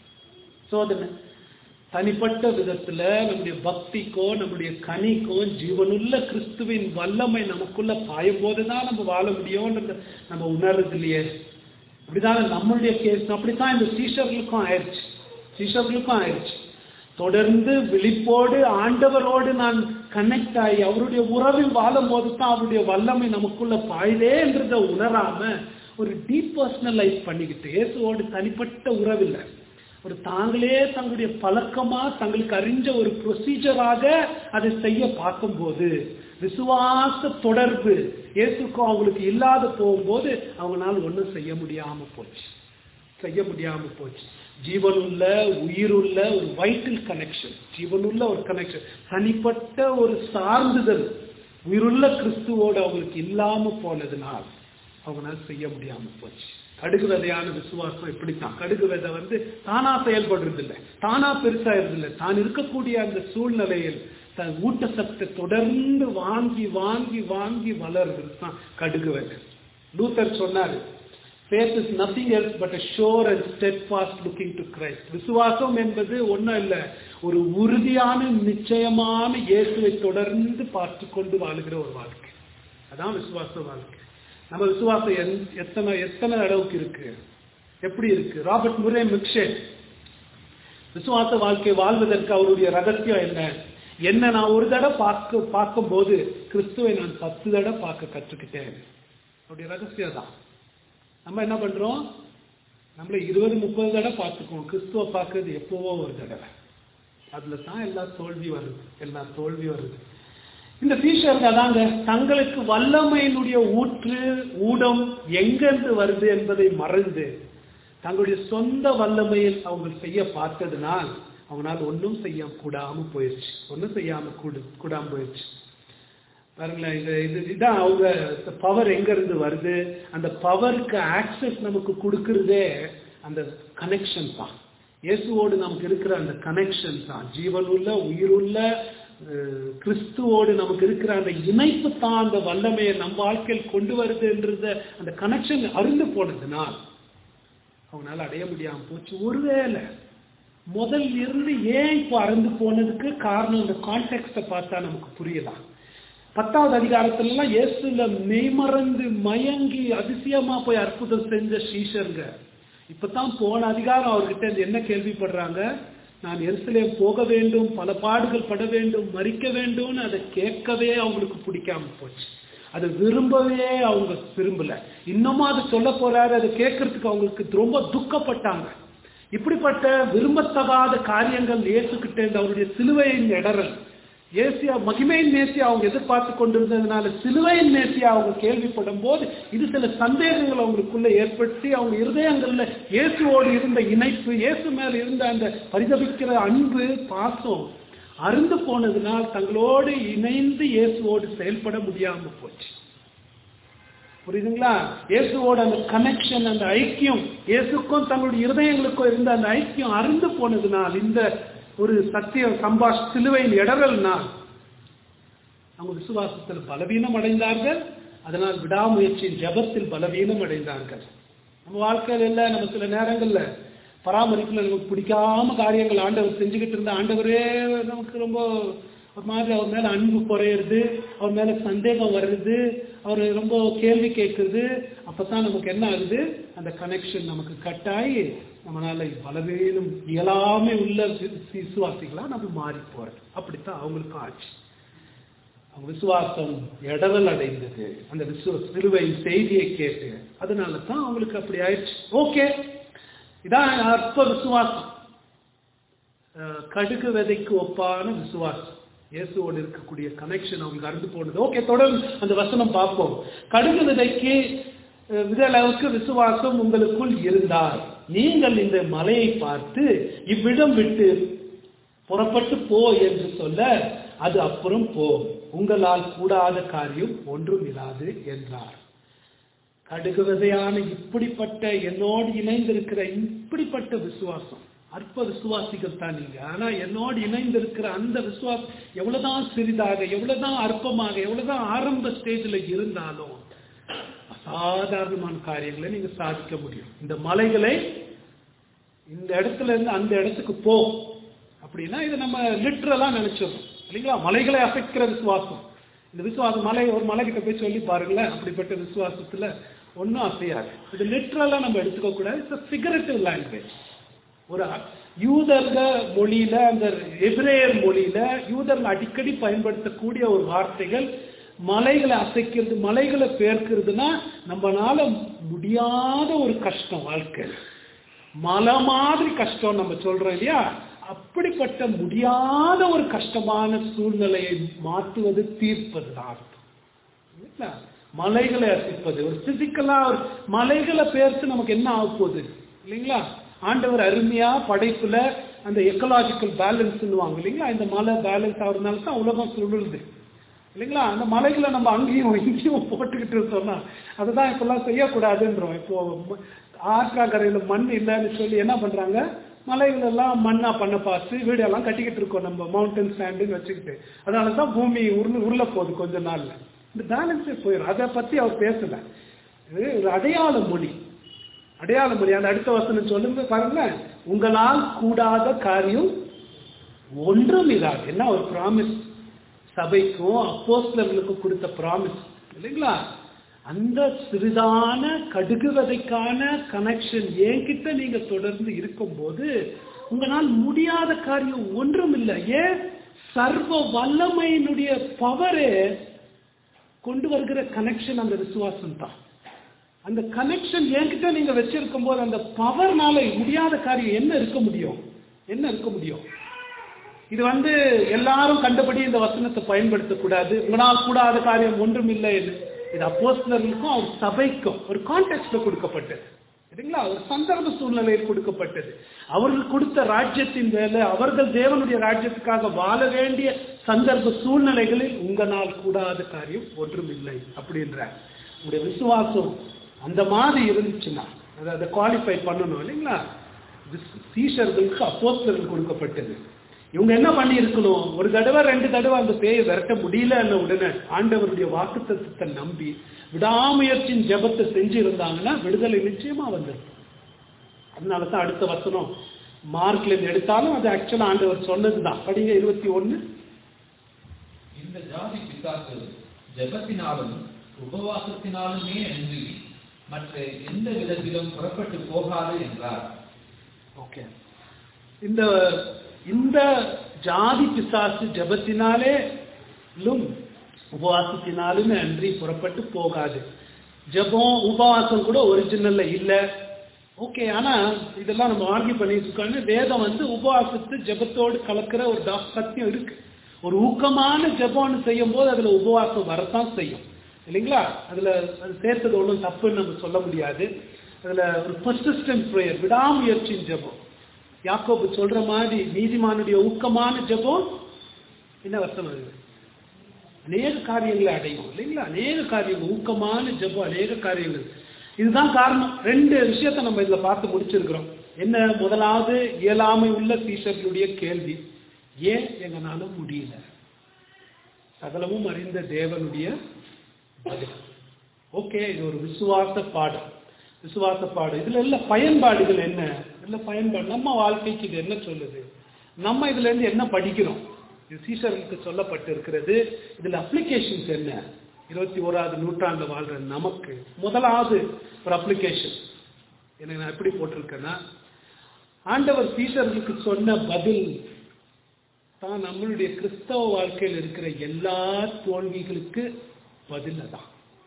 சோதனை தனிப்பட்ட விதத்துல நம்முடைய பக்திக்கோ நம்முடைய கனிக்கோ ஜீவனுள்ள கிறிஸ்துவின் வல்லமை நமக்குள்ள பாயும் போதுதான் நம்ம வாழ முடியும்ன்றத நம்ம உணர்றது இல்லையே அப்படிதானே நம்மளுடைய கேஸ் அப்படித்தான் இந்த சீஷர்களுக்கும் ஆயிடுச்சு சீஷர்களுக்கும் ஆயிடுச்சு தொடர்ந்து விழிப்போடு ஆண்டவரோடு நான் கனெக்ட் ஆகி அவருடைய உறவில் வாழும் போது தான் அவருடைய வல்லமை நமக்குள்ள பாயுதேன்றதை உணராம ஒரு டீப் பர்சனல் லைஃப் பண்ணிக்கிட்டு இயேசுவோடு தனிப்பட்ட உறவில்லை ஒரு தாங்களே தங்களுடைய பழக்கமா தங்களுக்கு அறிஞ்ச ஒரு ப்ரொசீஜராக அதை செய்ய பார்க்கும்போது விசுவாச தொடர்பு இயேசுக்கும் அவங்களுக்கு இல்லாத போகும்போது அவங்களால ஒன்றும் செய்ய முடியாம போச்சு செய்ய முடியாம போச்சு ஜீவனுள்ள உயிருள்ள ஒரு வைட்டல் கனெக்ஷன் ஜீவனுள்ள ஒரு கனெக்ஷன் தனிப்பட்ட ஒரு சார்ந்துதல் உயிருள்ள கிறிஸ்துவோடு அவங்களுக்கு இல்லாம போனதுனால் அவங்களால செய்ய முடியாம போச்சு கடுகு விதையான விசுவாசம் இப்படித்தான் கடுகு விதை வந்து தானா செயல்படுறது இல்லை தானா பெருசா இல்லை தான் இருக்கக்கூடிய அந்த சூழ்நிலையில் தன் ஊட்டச்சத்தை தொடர்ந்து வாங்கி வாங்கி வாங்கி வளர்றது தான் கடுகு விதை லூத்தர் சொன்னாரு faith is nothing else but a sure and steadfast looking to Christ விசுவாசம் என்பது ஒன்றும் இல்லை ஒரு உறுதியான நிச்சயமான இயேசுவை தொடர்ந்து பார்த்து கொண்டு வாழுகிற ஒரு வாழ்க்கை அதான் விசுவாச வாழ்க்கை நம்ம விசுவாசம் என்- எத்தனை எத்தனை அளவுக்கு இருக்கு எப்படி இருக்கு ராபர்ட் முரே மிக்ஷே விசுவாச வாழ்க்கை வாழ்வதற்கு அவருடைய ரகசியம் என்ன என்ன நான் ஒரு தடவை பார்க்க பார்க்கும்போது கிறிஸ்துவை நான் பத்து தடவை பார்க்க கற்றுக்கிட்டேன் அவருடைய ரகசியம் தான் நம்ம என்ன பண்றோம் நம்மள இருபது முப்பது தடவை பார்த்துக்குவோம் கிறிஸ்துவ பார்க்கறது எப்போவோ ஒரு தடவை அதுல தான் எல்லா தோல்வி வருது எல்லா தோல்வி வருது இந்த சீஷர்கள் அதாங்க தங்களுக்கு வல்லமையினுடைய ஊற்று ஊடம் எங்கிருந்து வருது என்பதை மறந்து தங்களுடைய சொந்த வல்லமையில் அவங்க செய்ய பார்த்ததுனால் அவங்களால ஒன்றும் செய்ய கூடாம போயிடுச்சு ஒன்றும் செய்யாம கூடு கூடாம போயிடுச்சு பாருங்களேன் இது இது இதுதான் அவங்க பவர் எங்க இருந்து வருது அந்த பவருக்கு ஆக்சஸ் நமக்கு கொடுக்கறதே அந்த கனெக்ஷன் தான் இயேசுவோடு நமக்கு இருக்கிற அந்த கனெக்ஷன் தான் ஜீவனுள்ள உயிருள்ள அஹ், கிறிஸ்துவோடு நமக்கு இருக்கிற அந்த இணைப்பு தான் அந்த வல்லமையை நம் வாழ்க்கையில் கொண்டு வருதுன்றத அந்த கனெக்ஷன் அருந்து போனதுனால் அவங்களால அடைய முடியாம போச்சு ஒருவேளை முதல் இருந்து ஏன் இப்போ அறந்து போனதுக்கு காரணம் இந்த கான்டெக்ட்டை பார்த்தா நமக்கு புரியலாம் பத்தாவது அதிகாரத்துல எல்லாம் இயேசுல மெய்மறந்து மயங்கி அதிசயமா போய் அற்புதம் செஞ்ச சீஷருங்க இப்பதான் போன அதிகாரம் அவர்கிட்ட இருந்து என்ன கேள்விப்படுறாங்க நான் எருசலேம் போக வேண்டும் பல பாடுகள் பட வேண்டும் மறிக்க வேண்டும்னு அதை கேட்கவே அவங்களுக்கு பிடிக்காம போச்சு அதை விரும்பவே அவங்க விரும்பல இன்னமும் அதை சொல்ல போறாரு அதை கேட்கறதுக்கு அவங்களுக்கு ரொம்ப துக்கப்பட்டாங்க இப்படிப்பட்ட விரும்பத்தகாத காரியங்கள் இயேசுகிட்ட இருந்து அவருடைய சிலுவையின் இடறல் ஏசியா மகிமையின் நேசியா அவங்க எதிர்பார்த்து கொண்டிருந்ததுனால சிலுவையின் நேசியா அவங்க கேள்விப்படும் போது இது சில சந்தேகங்கள் அவங்களுக்குள்ள ஏற்படுத்தி அவங்க இருதயங்கள்ல இயேசுவோடு இருந்த இணைப்பு இயேசு மேல இருந்த அந்த பரிதபிக்கிற அன்பு பாசம் அருந்து போனதுனால் தங்களோடு இணைந்து இயேசுவோடு செயல்பட முடியாம போச்சு புரியுதுங்களா இயேசுவோட அந்த கனெக்ஷன் அந்த ஐக்கியம் இயேசுக்கும் தங்களுடைய இருதயங்களுக்கும் இருந்த அந்த ஐக்கியம் அருந்து போனதுனால் இந்த ஒரு சத்தியம் சம்பாஷ் சிலுவையின் இடரல்னால் அவங்க விசுவாசத்தில் பலவீனம் அடைந்தார்கள் அதனால் விடாமுயற்சியின் ஜபத்தில் பலவீனம் அடைந்தார்கள் நம்ம வாழ்க்கையில இல்ல நம்ம சில நேரங்கள்ல பராமரிப்புல நமக்கு பிடிக்காம காரியங்கள் ஆண்டவர் செஞ்சுக்கிட்டு இருந்த ஆண்டவரே நமக்கு ரொம்ப ஒரு மாதிரி அவர் மேல அன்பு குறையிறது அவர் மேல சந்தேகம் வருது அவர் ரொம்ப கேள்வி கேட்குறது அப்பதான் நமக்கு என்ன ஆகுது அந்த கனெக்ஷன் நமக்கு கட்டாயி நம்மளால பலவீனம் இயலாமை உள்ள வி- விசுவாசிகளா நம்ம மாறி போறது அப்படித்தான் அவங்களுக்கும் ஆச்சு அவங்க விசுவாசம் இடரல் அடைந்தது அந்த விசுவ சிலுவை செய்தியை கேட்டு அதனால தான் அவங்களுக்கு அப்படி ஆயிடுச்சு ஓகே இதான் அற்ப விசுவாசம் அஹ், கடுகு விதைக்கு ஒப்பான விசுவாசம் இயேசுவோடு இருக்கக்கூடிய கனெக்ஷன் அவங்களுக்கு அறுந்து போனது ஓகே தொடர்ந்து அந்த வசனம் பார்ப்போம் கடுகு விதைக்கு அஹ், விதளவுக்கு விசுவாசம் உங்களுக்குள் இருந்தால் நீங்கள் இந்த மலையை பார்த்து இவ்விடம் விட்டு புறப்பட்டு போ என்று சொல்ல அது அப்புறம் போ உங்களால் கூடாத காரியம் ஒன்றும் இராது என்றார் கடுகு விதையான இப்படிப்பட்ட என்னோடு இணைந்திருக்கிற இப்படிப்பட்ட விசுவாசம் அற்ப விசுவாசிகள் தான் நீங்க ஆனா என்னோடு இணைந்திருக்கிற அந்த விசுவாசம் எவ்வளவுதான் சிறிதாக எவ்வளவுதான் அற்பமாக எவ்வளவுதான் ஆரம்ப ஸ்டேஜ்ல இருந்தாலும் அசாதாரணமான காரியங்களை நீங்க சாதிக்க முடியும் இந்த மலைகளை இந்த இடத்துல இருந்து அந்த இடத்துக்கு போ அப்படின்னா இதை நம்ம லிட்ரலா நினைச்சிடணும் இல்லைங்களா மலைகளை அசைக்கிற விசுவாசம் இந்த விசுவாசம் மலை ஒரு மலை கிட்ட போய் சொல்லி பாருங்களேன் அப்படிப்பட்ட விசுவாசத்துல ஒன்றும் அசையாது இது லிட்ரலா நம்ம எடுத்துக்க கூடாது இட்ஸ் ஃபிகரட்டிவ் லாங்குவேஜ் ஒரு யூதர்க மொழியில அந்த எபிரேயர் மொழியில யூதர்கள் அடிக்கடி பயன்படுத்தக்கூடிய ஒரு வார்த்தைகள் மலைகளை அசைக்கிறது மலைகளை பேர்க்கிறதுனா நம்மனால முடியாத ஒரு கஷ்டம் வாழ்க்கை மலை மாதிரி கஷ்டம் நம்ம சொல்றோம் இல்லையா அப்படிப்பட்ட முடியாத ஒரு கஷ்டமான சூழ்நிலையை மாற்றுவது தீர்ப்பது தான் அர்த்தம் இல்ல? மலைகளை அசைப்பது ஒரு பிசிக்கலா ஒரு மலைகளை பேர்த்து நமக்கு என்ன ஆக போகுது இல்லைங்களா ஆண்டவர் அருமையா படைப்புல அந்த எக்கலாஜிக்கல் பேலன்ஸ்னுவாங்க இல்லைங்களா இந்த மலை பேலன்ஸ் ஆகுறதுனால தான் உலகம் சுழலுது இல்லைங்களா அந்த மலைகளை நம்ம அங்கேயும் இங்கேயும் போட்டுக்கிட்டு இருந்தோம்னா அதுதான் இப்பெல்லாம் செய்யக்கூடாதுன்றோம் இப்போ ம- ஆற்றாக்கரையில மண் இல்லைன்னு சொல்லி என்ன பண்றாங்க மலைகள் எல்லாம் மண்ணா பண்ண பார்த்து வீடெல்லாம் கட்டிக்கிட்டு இருக்கோம் நம்ம மவுண்டன் ஸ்டாண்டுன்னு வச்சுக்கிட்டு அதனால தான் பூமி உருள உருள போகுது கொஞ்ச நாள்ல இந்த பேலன்ஸே போயிடும் அதை பத்தி அவர் பேசல இது ஒரு அடையாள மொழி அடையாள மொழி அந்த அடுத்த வசனம் சொல்லுங்க பாருங்க உங்களால் கூடாத காரியம் ஒன்றும் இராது என்ன ஒரு ப்ராமிஸ் சபைக்கும் அப்போஸ்தலர்களுக்கும் கொடுத்த ப்ராமிஸ் இல்லைங்களா அந்த சிறிதான கடுகு விதைக்கான கனெக்ஷன் என்கிட்ட நீங்க தொடர்ந்து இருக்கும்போது உங்களால் முடியாத காரியம் ஒன்றும் இல்லை ஏன் சர்வ வல்லமையினுடைய பவரே கொண்டு வருகிற கனெக்ஷன் அந்த விசுவாசம் தான் அந்த கனெக்ஷன் என்கிட்ட நீங்க வச்சிருக்கும் போது அந்த பவர்னால முடியாத காரியம் என்ன இருக்க முடியும் என்ன இருக்க முடியும் இது வந்து எல்லாரும் கண்டபடி இந்த வசனத்தை பயன்படுத்தக்கூடாது உங்களால் கூடாத காரியம் ஒன்றும் இல்லை என்று. இது அப்போஸ்தலர்களுக்கும் அவர் சபைக்கும் ஒரு கான்டெக்ட்ல கொடுக்கப்பட்டது சரிங்களா ஒரு சந்தர்ப்ப சூழ்நிலையில் கொடுக்கப்பட்டது அவர்கள் கொடுத்த ராஜ்யத்தின் வேலை அவர்கள் தேவனுடைய ராஜ்யத்துக்காக வாழ வேண்டிய சந்தர்ப்ப சூழ்நிலைகளில் உங்களால் கூடாத காரியம் ஒன்றும் இல்லை அப்படின்ற உங்களுடைய விசுவாசம் அந்த மாதிரி இருந்துச்சுன்னா அதை அதை குவாலிஃபை பண்ணணும் இல்லைங்களா விஸ்- சீஷர்களுக்கு அப்போஸ்தலர்கள் கொடுக்கப்பட்டது இவங்க என்ன பண்ணி இருக்கணும் ஒரு தடவை ரெண்டு தடவை அந்த பேயை விரட்ட முடியல உடனே ஆண்டவருடைய வாக்குத்தத்தத்தை நம்பி விடாமுயற்சியின் ஜெபத்தை செஞ்சு இருந்தாங்கன்னா விடுதலை நிச்சயமா வந்திருக்கும் அதனால தான் அடுத்த வசனம் மார்க்ல இருந்து எடுத்தாலும் அது ஆக்சுவலா ஆண்டவர் சொன்னதுதான் படிங்க இருபத்தி ஒண்ணு இந்த ஜாதி பிசாசு ஜெபத்தினாலும் உபவாசத்தினாலுமே அன்றி மற்ற எந்த விதத்திலும் புறப்பட்டு போகாது என்றார் ஓகே இந்த இந்த ஜாதி பிசாசு ஜபத்தினாலே லும் உபவாசத்தினாலும் அன்றி புறப்பட்டு போகாது ஜெபம் உபவாசம் கூட ஒரிஜினல்ல இல்ல ஓகே ஆனா இதெல்லாம் நம்ம ஆர்கியூ பண்ணிட்டு இருக்கோம்னு வேதம் வந்து உபவாசத்து ஜெபத்தோடு கலக்கிற ஒரு டாக் சத்தியம் இருக்கு ஒரு ஊக்கமான ஜெபம்னு செய்யும் போது அதுல உபவாசம் வரத்தான் செய்யும் இல்லைங்களா அதுல அது சேர்த்தது ஒன்றும் தப்புன்னு நம்ம சொல்ல முடியாது அதுல ஒரு பர்சிஸ்டன்ட் ப்ரேயர் விடாமுயற்சியின் ஜெபம் யாக்கோபு சொல்ற மாதிரி நீதிமானுடைய ஊக்கமான ஜெபம் என்ன வருஷம் அது அநேக காரியங்களை அடையும் இல்லைங்களா அநேக காரியங்கள் ஊக்கமான ஜெபம் அநேக காரியங்கள் இதுதான் காரணம் ரெண்டு விஷயத்தை நம்ம இதுல பார்த்து முடிச்சிருக்கிறோம் என்ன முதலாவது இயலாமை உள்ள சீஷர்களுடைய கேள்வி ஏன் எங்கனால முடியல சகலமும் அறிந்த தேவனுடைய பதில் ஓகே இது ஒரு விசுவாச பாடம் விசுவாச பாடம் இதுல உள்ள பயன்பாடுகள் என்ன இதுல பயன்பாடு நம்ம வாழ்க்கைக்கு இது என்ன சொல்லுது நம்ம இதுல இருந்து என்ன படிக்கிறோம் இது சீசர்களுக்கு சொல்லப்பட்டு இருக்கிறது இதுல அப்ளிகேஷன்ஸ் என்ன இருபத்தி ஓராவது நூற்றாண்டு வாழ்ற நமக்கு முதலாவது ஒரு அப்ளிகேஷன் எனக்கு நான் எப்படி போட்டிருக்கேன்னா ஆண்டவர் சீசர்களுக்கு சொன்ன பதில் தான் நம்மளுடைய கிறிஸ்தவ வாழ்க்கையில் இருக்கிற எல்லா தோல்விகளுக்கு பதில் அதான்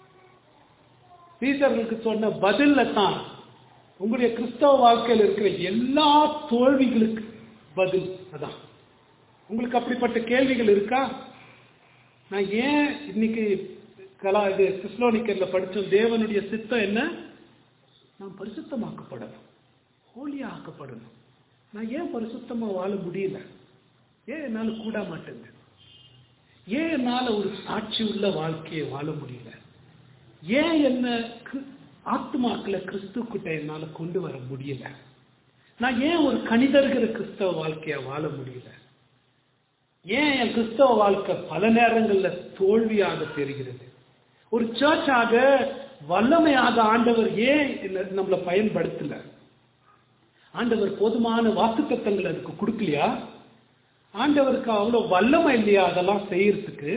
சீசர்களுக்கு சொன்ன பதில்ல தான் உங்களுடைய கிறிஸ்தவ வாழ்க்கையில் இருக்கிற எல்லா தோல்விகளுக்கு பதில் அதான் உங்களுக்கு அப்படிப்பட்ட கேள்விகள் இருக்கா நான் ஏன் இன்னைக்கு கலா இது கிறிஸ்லோனிக்கர்ல படிச்சோம் தேவனுடைய சித்தம் என்ன நான் பரிசுத்தமாக்கப்படணும் ஹோலியா ஆக்கப்படணும் நான் ஏன் பரிசுத்தமா வாழ முடியல ஏன் என்னால கூட மாட்டேங்குது ஏன் என்னால ஒரு சாட்சி உள்ள வாழ்க்கையை வாழ முடியல ஏன் என்ன கிறிஸ்- ஆத்துமாக்களை கிறிஸ்துக்கிட்ட என்னால கொண்டு வர முடியல நான் ஏன் ஒரு கணிதர்கிற கிறிஸ்தவ வாழ்க்கைய வாழ முடியல ஏன் என் கிறிஸ்தவ வாழ்க்கை பல நேரங்கள்ல தோல்வியாக தெரிகிறது ஒரு சர்ச்சாக வல்லமையாக ஆண்டவர் ஏன் என்ன- நம்மளை பயன்படுத்தல ஆண்டவர் போதுமான வாக்குத்தத்தங்கள் அதுக்கு கொடுக்கலையா ஆண்டவருக்கு அவ்வளவு வல்லமை இல்லையா அதெல்லாம் செய்யறதுக்கு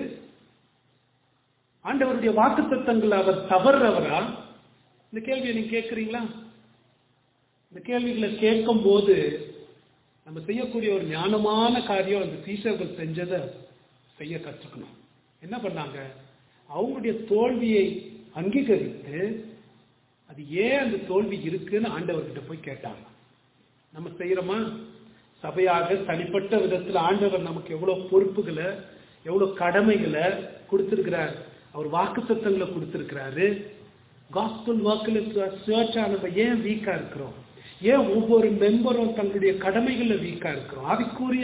ஆண்டவருடைய வாக்குத்தத்தங்கள் அவர் தவறுறவரா இந்த கேள்வியை நீங்க கேட்கறீங்களா இந்த கேள்விகளை கேட்கும் போது நம்ம செய்யக்கூடிய ஒரு ஞானமான காரியம் அந்த சீஷர்கள் செஞ்சதை செய்ய கற்றுக்கணும் என்ன பண்ணாங்க அவங்களுடைய தோல்வியை அங்கீகரித்து அது ஏன் அந்த தோல்வி இருக்குன்னு ஆண்டவர்கிட்ட போய் கேட்டாங்க நம்ம செய்யறோமா சபையாக தனிப்பட்ட விதத்தில் ஆண்டவர் நமக்கு எவ்வளவு பொறுப்புகளை எவ்வளவு கடமைகளை கொடுத்திருக்கிறார் அவர் வாக்குத்தத்தங்களை கொடுத்திருக்கிறாரு காஸ்பல் ஒர்க்கில் சர்ச்சா நம்ம ஏன் வீக்கா இருக்கிறோம் ஏன் ஒவ்வொரு மெம்பரும் தங்களுடைய கடமைகள்ல வீக்கா இருக்கிறோம் ஆவிக்குரிய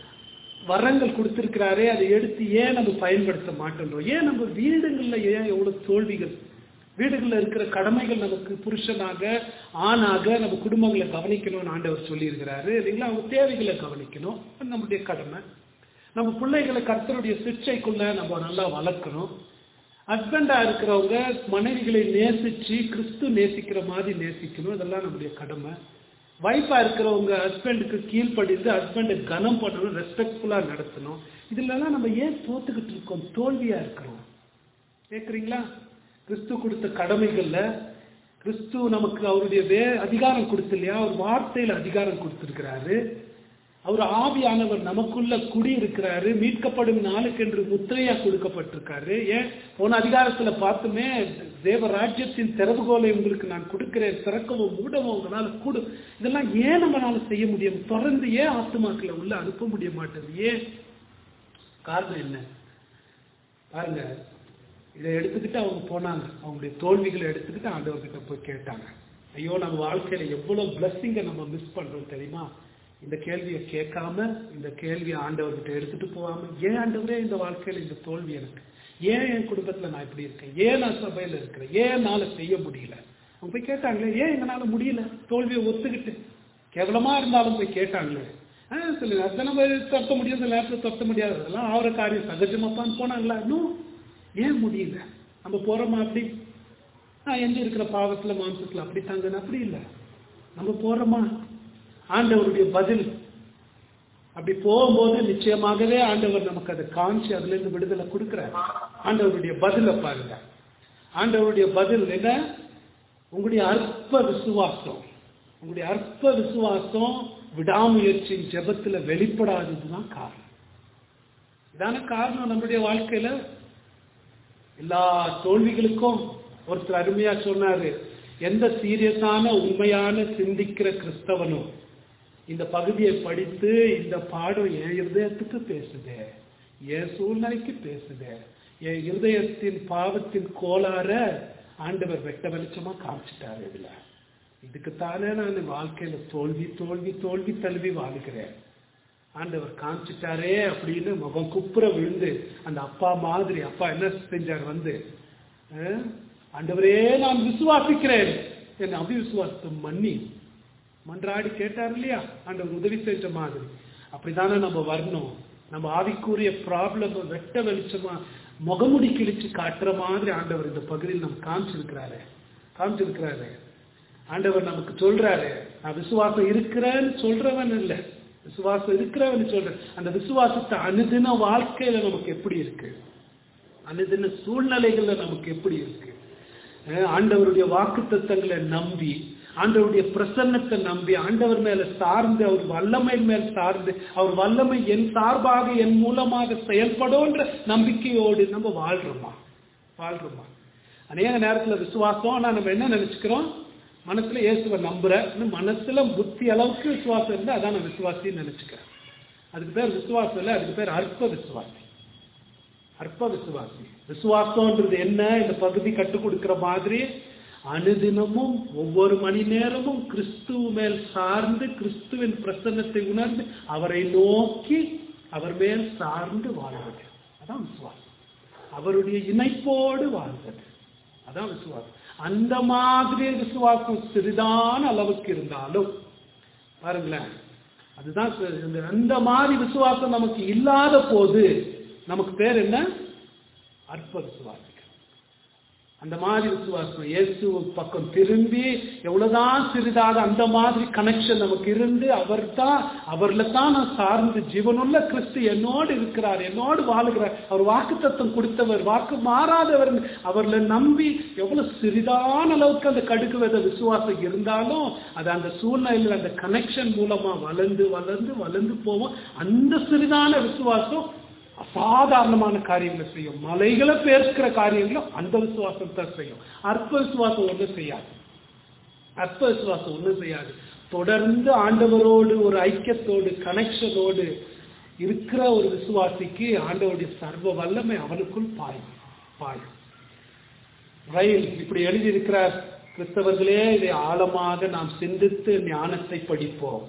வரங்கள் கொடுத்திருக்கிறாரே அதை எடுத்து ஏன் நம்ம பயன்படுத்த மாட்டேன்றோம் ஏன் நம்ம வீடுகள்ல ஏன் எவ்வளவு தோல்விகள் வீடுகளில் இருக்கிற கடமைகள் நமக்கு புருஷனாக ஆணாக நம்ம குடும்பங்களை கவனிக்கணும்னு ஆண்டவர் சொல்லியிருக்கிறாரு இல்லைங்களா அவங்க தேவைகளை கவனிக்கணும் அது நம்முடைய கடமை நம்ம பிள்ளைகளை கர்த்தருடைய சிக்ஷைக்குள்ள நம்ம நல்லா வளர்க்கணும் ஹஸ்பண்டா இருக்கிறவங்க மனைவிகளை நேசிச்சு கிறிஸ்து நேசிக்கிற மாதிரி நேசிக்கணும் இதெல்லாம் நம்முடைய கடமை வைஃபா இருக்கிறவங்க ஹஸ்பண்டுக்கு கீழ்ப்படிந்து ஹஸ்பண்டை கனம் பண்ணணும் ரெஸ்பெக்ட்ஃபுல்லா நடத்தணும் இதுலலாம் நம்ம ஏன் தோத்துக்கிட்டு இருக்கோம் தோல்வியா இருக்கிறோம் கேக்குறீங்களா கிறிஸ்து கொடுத்த கடமைகள்ல கிறிஸ்து நமக்கு அவருடைய வே அதிகாரம் கொடுத்து இல்லையா அவர் வார்த்தையில அதிகாரம் கொடுத்திருக்கிறாரு அவர் ஆவியானவர் நமக்குள்ள குடி இருக்கிறாரு மீட்கப்படும் நாளுக்கென்று முத்திரையா கொடுக்கப்பட்டிருக்காரு ஏன் போன அதிகாரத்துல பார்த்துமே தேவ ராஜ்யத்தின் திறவுகோலை உங்களுக்கு நான் கொடுக்கிறேன் திறக்கவும் மூடவும் உங்களால கூடும் இதெல்லாம் ஏன் நம்மளால செய்ய முடியும் தொடர்ந்து ஏன் ஆத்துமாக்களை உள்ள அனுப்ப முடிய மாட்டேங்குது ஏன் காரணம் என்ன பாருங்க இதை எடுத்துக்கிட்டு அவங்க போனாங்க அவங்களுடைய தோல்விகளை எடுத்துக்கிட்டு ஆண்டவர்கிட்ட போய் கேட்டாங்க ஐயோ நம்ம வாழ்க்கையில எவ்வளவு பிளஸ்ஸிங்கை நம்ம மிஸ் பண்றோம் தெரியுமா இந்த கேள்வியை கேட்காம இந்த கேள்வியை ஆண்டவர்கிட்ட எடுத்துட்டு போகாம ஏன் ஆண்டவரே இந்த வாழ்க்கையில இந்த தோல்வி எனக்கு ஏன் என் குடும்பத்துல நான் இப்படி இருக்கேன் ஏன் நான் சபையில இருக்கிறேன் ஏன் என்னால செய்ய முடியல அவங்க போய் கேட்டாங்களே ஏன் எங்களால முடியல தோல்வியை ஒத்துக்கிட்டு கேவலமா இருந்தாலும் போய் கேட்டாங்களே ஆ சில நேரத்தில் நம்ம தொத்த முடியும் சில நேரத்தில் தொத்த முடியாது அதெல்லாம் ஆகிற காரியம் சகஜமாப்பான்னு போனாங்களா இன்னும் ஏன் முடியல நம்ம போறோமா அப்படி நான் எங்க இருக்கிற பாவத்துல மாம்சத்துல அப்படி தாங்கன்னு அப்படி இல்லை நம்ம போறோமா ஆண்டவருடைய பதில் அப்படி போகும்போது நிச்சயமாகவே ஆண்டவர் நமக்கு அதை காமிச்சு அதுல இருந்து விடுதலை கொடுக்கிறார் ஆண்டவருடைய பதில பாருங்க ஆண்டவருடைய பதில் என்ன உங்களுடைய அற்ப விசுவாசம் உங்களுடைய அற்ப விசுவாசம் விடாமுயற்சியின் ஜெபத்துல வெளிப்படாததுதான் காரணம் இதான காரணம் நம்முடைய வாழ்க்கையில எல்லா தோல்விகளுக்கும் ஒருத்தர் அருமையா சொன்னாரு எந்த சீரியஸான உண்மையான சிந்திக்கிற கிறிஸ்தவனும் இந்த பகுதியை படித்து இந்த பாடம் என் இருதயத்துக்கு பேசுதே என் சூழ்நிலைக்கு பேசுதே என் இருதயத்தின் பாவத்தின் கோளாற ஆண்டவர் வெட்ட வெளிச்சமா காமிச்சிட்டாரு இதுல இதுக்குத்தானே நான் வாழ்க்கையில தோல்வி தோல்வி தோல்வி தழுவி வாழுகிறேன் ஆண்டவர் காமிச்சிட்டாரே அப்படின்னு முகம் குப்புற விழுந்து அந்த அப்பா மாதிரி அப்பா என்ன செஞ்சார் வந்து அஹ், ஆண்டவரே நான் விசுவாசிக்கிறேன் என் அபிவிசுவாசம் மன்னி மன்றாடி கேட்டார் இல்லையா ஆண்டவர் உதவி செஞ்ச மாதிரி அப்படிதானே நம்ம வரணும் நம்ம ஆவிக்குரிய ப்ராப்ளம் வெட்ட வெளிச்சமா முகமுடி கிழிச்சு காட்டுற மாதிரி ஆண்டவர் இந்த பகுதியில் நம்ம காமிச்சிருக்கிறாரு காமிச்சிருக்கிறாரு ஆண்டவர் நமக்கு சொல்றாரு நான் விசுவாசம் இருக்கிறேன்னு சொல்றவன் இல்லை விசுவாசம் இருக்கிறவன் சொல்றேன் அந்த விசுவாசத்தை அனுதின வாழ்க்கையில நமக்கு எப்படி இருக்கு அனுதின சூழ்நிலைகள்ல நமக்கு எப்படி இருக்கு அஹ் ஆண்டவருடைய வாக்கு நம்பி ஆண்டவருடைய பிரசன்னத்தை நம்பி ஆண்டவர் மேல சார்ந்து அவர் வல்லமை மேல் சார்ந்து அவர் வல்லமை என் சார்பாக என் மூலமாக செயல்படும்ன்ற நம்பிக்கையோடு நம்ம வாழ்றோமா வாழ்றோமா அநேக நேரத்துல விசுவாசம் ஆனா நம்ம என்ன நினைச்சுக்கிறோம் மனசுல இயேசுவை நம்புறேன் இன்னும் மனசுல புத்தி அளவுக்கு விசுவாசம் இருந்தா அதான் நான் விசுவாசின்னு நினைச்சுக்கிறேன் அதுக்கு பேர் விசுவாசம் இல்லை அதுக்கு பேர் அற்ப விசுவாசி அற்ப விசுவாசி விசுவாசம்ன்றது என்ன இந்த பகுதி கற்றுக் கொடுக்கிற மாதிரி அனுதினமும் ஒவ்வொரு மணி நேரமும் கிறிஸ்துவ மேல் சார்ந்து கிறிஸ்துவின் பிரசன்னத்தை உணர்ந்து அவரை நோக்கி அவர் மேல் சார்ந்து வாழ்வது அதான் விசுவாசம் அவருடைய இணைப்போடு வாழ்வது அதான் விசுவாசம் அந்த மாதிரி விசுவாசம் சிறிதான அளவுக்கு இருந்தாலும் பாருங்களேன் அதுதான் ச- இந்த- அந்த மாதிரி விசுவாசம் நமக்கு இல்லாத போது நமக்கு பேர் என்ன அற்ப விசுவாசிகள் அந்த மாதிரி விசுவாசம் இயேசு பக்கம் திரும்பி எவ்வளவுதான் சிறிதாக அந்த மாதிரி கனெக்ஷன் நமக்கு இருந்து அவர் தான் அவர்ல தான் நான் சார்ந்து ஜீவனுள்ள கிறிஸ்து என்னோடு இருக்கிறார் என்னோடு வாழுகிறார் அவர் வாக்கு தத்துவம் கொடுத்தவர் வாக்கு மாறாதவர் அவர்ல நம்பி எவ்வளவு சிறிதான அளவுக்கு அந்த கடுக்கு வித விசுவாசம் இருந்தாலும் அது அந்த சூழ்நிலையில் அந்த கனெக்ஷன் மூலமா வளர்ந்து வளர்ந்து வளர்ந்து போவோம் அந்த சிறிதான விசுவாசம் அசாதாரணமான காரியங்களை செய்யும் மலைகளை பேர்க்கிற காரியங்களும் அந்த விசுவாசம் தான் செய்யும் அற்ப விசுவாசம் ஒன்றும் செய்யாது அற்ப விசுவாசம் ஒன்றும் செய்யாது தொடர்ந்து ஆண்டவரோடு ஒரு ஐக்கியத்தோடு கனெக்ஷனோடு இருக்கிற ஒரு விசுவாசிக்கு ஆண்டவருடைய சர்வ வல்லமை அவனுக்குள் பாயும் பாயும் ரயில் இப்படி எழுதியிருக்கிறார் கிறிஸ்தவர்களே இதை ஆழமாக நாம் சிந்தித்து ஞானத்தை படிப்போம்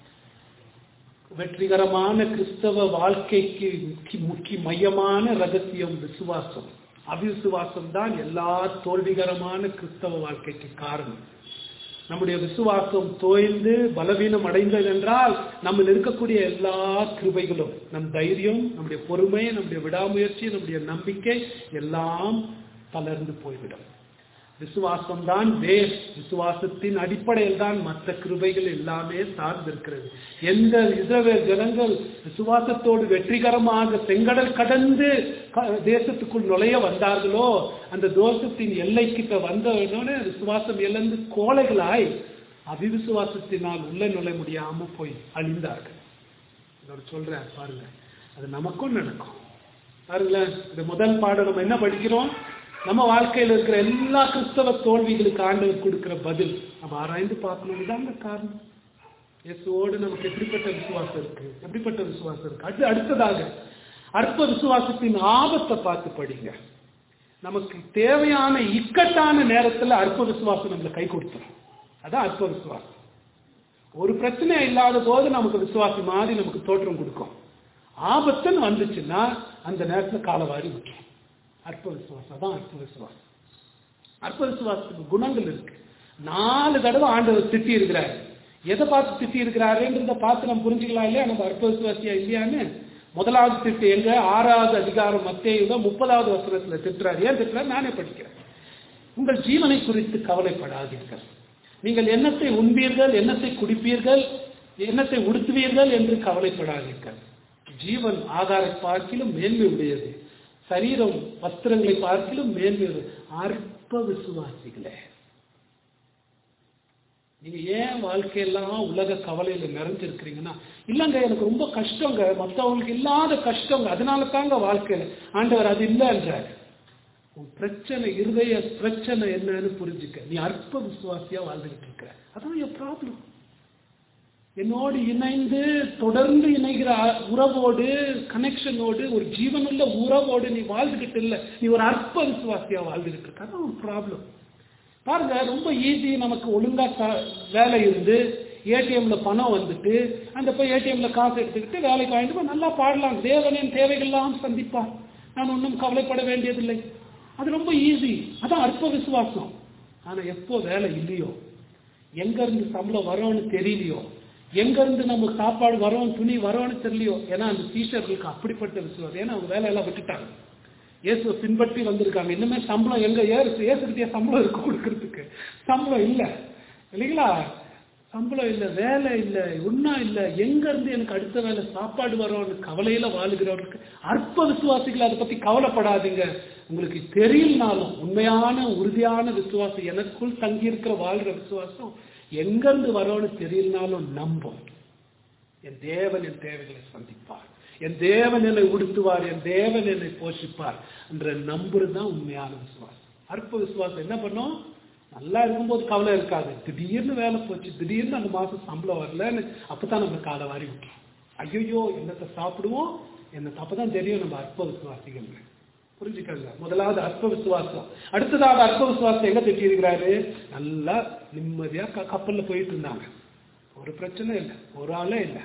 வெற்றிகரமான கிறிஸ்தவ வாழ்க்கைக்கு முக்கிய முக்கிய மையமான ரகசியம் விசுவாசம் அவிசுவாசம் தான் எல்லா தோல்விகரமான கிறிஸ்தவ வாழ்க்கைக்கு காரணம் நம்முடைய விசுவாசம் தோய்ந்து பலவீனம் அடைந்தது என்றால் நம்ம இருக்கக்கூடிய எல்லா கிருபைகளும் நம் தைரியம் நம்முடைய பொறுமை நம்முடைய விடாமுயற்சி நம்முடைய நம்பிக்கை எல்லாம் தளர்ந்து போய்விடும் விசுவாசம் தான் வேர் விசுவாசத்தின் அடிப்படையில் தான் மற்ற கிருபைகள் எல்லாமே சார்ந்திருக்கிறது எந்த இஸ்ரவேல் ஜனங்கள் விசுவாசத்தோடு வெற்றிகரமாக செங்கடல் கடந்து க- தேசத்துக்குள் நுழைய வந்தார்களோ அந்த தோஷத்தின் எல்லைக்கிட்ட வந்தவுடனே விசுவாசம் இழந்து கோழைகளாய் அவிவிசுவாசத்தினால் உள்ள நுழைய முடியாம போய் அழிந்தார்கள் இதோட சொல்றேன் பாருங்க அது நமக்கும் நடக்கும் பாருங்களேன் இந்த முதல் பாடம் நம்ம என்ன படிக்கிறோம் நம்ம வாழ்க்கையில் இருக்கிற எல்லா கிறிஸ்தவ தோல்விகளுக்கு ஆண்டவர் கொடுக்கிற பதில் நம்ம ஆராய்ந்து பார்க்கணும் இதாங்க காரணம் இயேசுவோடு நமக்கு எப்படிப்பட்ட விசுவாசம் இருக்கு எப்படிப்பட்ட விசுவாசம் இருக்கு அடுத்து அடுத்ததாக அற்ப விசுவாசத்தின் ஆபத்தை பார்த்து படிங்க நமக்கு தேவையான இக்கட்டான நேரத்துல அற்ப விசுவாசம் நம்மளை கை கொடுத்துரும் அதான் அற்ப விசுவாசம் ஒரு பிரச்சனை இல்லாத போது நமக்கு விசுவாசம் மாதிரி நமக்கு தோற்றம் கொடுக்கும் ஆபத்துன்னு வந்துச்சுன்னா அந்த நேரத்துல காலவாரி விட்டுரும் அற்ப விசுவாசம் அதான் அற்ப விசுவாசம் அற்ப விசுவாசத்துக்கு குணங்கள் இருக்கு நாலு தடவை ஆண்டவர் திட்டி இருக்கிறாரு எதை பார்த்து திட்டி இருக்கிறாருன்றத பார்த்து நம்ம புரிஞ்சுக்கலாம் இல்லையா நம்ம அற்ப விசுவாசியா இல்லையான்னு முதலாவது திட்டு எங்க ஆறாவது அதிகாரம் மத்திய முப்பதாவது வசனத்துல திட்டுறாரு ஏன் திட்டுறாரு நானே படிக்கிறேன் உங்கள் ஜீவனை குறித்து கவலைப்படாதீர்கள் நீங்கள் என்னத்தை உண்பீர்கள் என்னத்தை குடிப்பீர்கள் என்னத்தை உடுத்துவீர்கள் என்று கவலைப்படாதீர்கள் ஜீவன் ஆகார பார்க்கிலும் மேன்மை உடையது சரீரம் வஸ்திரங்களை பார்க்கிலும் மேன்மை உடையது. அற்ப விசுவாசிகளே நீங்க ஏன் வாழ்க்கையெல்லாம் உலக கவலையில நிறைஞ்சிருக்கிறீங்கன்னா இல்லைங்க எனக்கு ரொம்ப கஷ்டங்க மற்றவங்களுக்கு இல்லாத கஷ்டங்க அதனால தாங்க வாழ்க்கையில ஆண்டவர் அது இல்லைன்றார் உன் பிரச்சனை இருதய பிரச்சனை என்னன்னு புரிஞ்சுக்க நீ அற்ப விசுவாசியா வாழ்ந்துகிட்டு இருக்கிற அதான் என் ப்ராப்ளம் என்னோடு இணைந்து தொடர்ந்து இணைகிற அ- உறவோடு கனெக்ஷனோடு ஒரு ஜீவனுள்ள உறவோடு நீ வாழ்ந்துகிட்டு இல்ல நீ ஒரு அற்ப விசுவாசியா வாழ்ந்துகிட்டு இருக்க அதான் ஒரு ப்ராப்ளம் பாருங்க ரொம்ப ஈஸி நமக்கு ஒழுங்கா ச- வேலை இருந்து ஏடிஎம்ல பணம் வந்துட்டு அந்த போய் ஏடிஎம்ல காசு எடுத்துக்கிட்டு வேலைக்கு வாங்கிட்டு போய் நல்லா பாடலாம் தேவனின் தேவைகள்லாம் சந்திப்பார் நான் ஒன்றும் கவலைப்பட வேண்டியதில்லை அது ரொம்ப ஈஸி அதான் அற்ப விசுவாசம் ஆனா எப்போ வேலை இல்லையோ எங்க இருந்து சம்பளம் வரோன்னு தெரியலையோ எங்க இருந்து நமக்கு சாப்பாடு வரோம் துணி வரோன்னு தெரியலையோ ஏன்னா அந்த டீச்சர்களுக்கு அப்படிப்பட்ட விசுவாசம் ஏன்னா அவங்க வேலையெல்லாம் விட்டுட்டாங்க இயேசுவை பின்பற்றி வந்திருக்காங்க இன்னுமே சம்பளம் எங்க ஏறு இயேசுக்கிட்டே சம்பளம் இருக்கு கொடுக்கறதுக்கு சம்பளம் இல்ல இல்லைங்களா சம்பளம் இல்ல வேலை இல்ல ஒன்றும் இல்ல எங்க இருந்து எனக்கு அடுத்த வேலை சாப்பாடு வரோம்னு கவலையில வாழுகிறவர்களுக்கு அற்ப விசுவாசிகள் அதை பத்தி கவலைப்படாதீங்க உங்களுக்கு தெரியலனாலும் உண்மையான உறுதியான விசுவாசம் எனக்குள் தங்கி இருக்கிற வாழ்ற விசுவாசம் எங்க இருந்து வரோன்னு தெரியலனாலும் நம்பும் என் தேவன் என் தேவைகளை சந்திப்பார் என் தேவன் என்னை உடுத்துவார் என் தேவன் என்னை போஷிப்பார் என்ற நம்புறது தான் உண்மையான விசுவாசம் அற்ப விசுவாசம் என்ன பண்ணும் நல்லா இருக்கும்போது கவலை இருக்காது திடீர்னு வேலை போச்சு திடீர்னு அந்த மாசம் சம்பளம் வரலன்னு அப்பதான் நம்ம காலை வாரி விட்டுரும் ஐயோ என்னத்தை சாப்பிடுவோம் என்னத்தை அப்பதான் தெரியும் நம்ம அற்ப விசுவாசிகள் புரிஞ்சுக்கங்க முதலாவது அற்ப விசுவாசம் அடுத்ததாக அற்ப விசுவாசம் எங்க திட்டி இருக்கிறாரு நல்லா நிம்மதியா க- கப்பல்ல போயிட்டு இருந்தாங்க ஒரு பிரச்சனை இல்லை ஒரு ஆளே இல்லை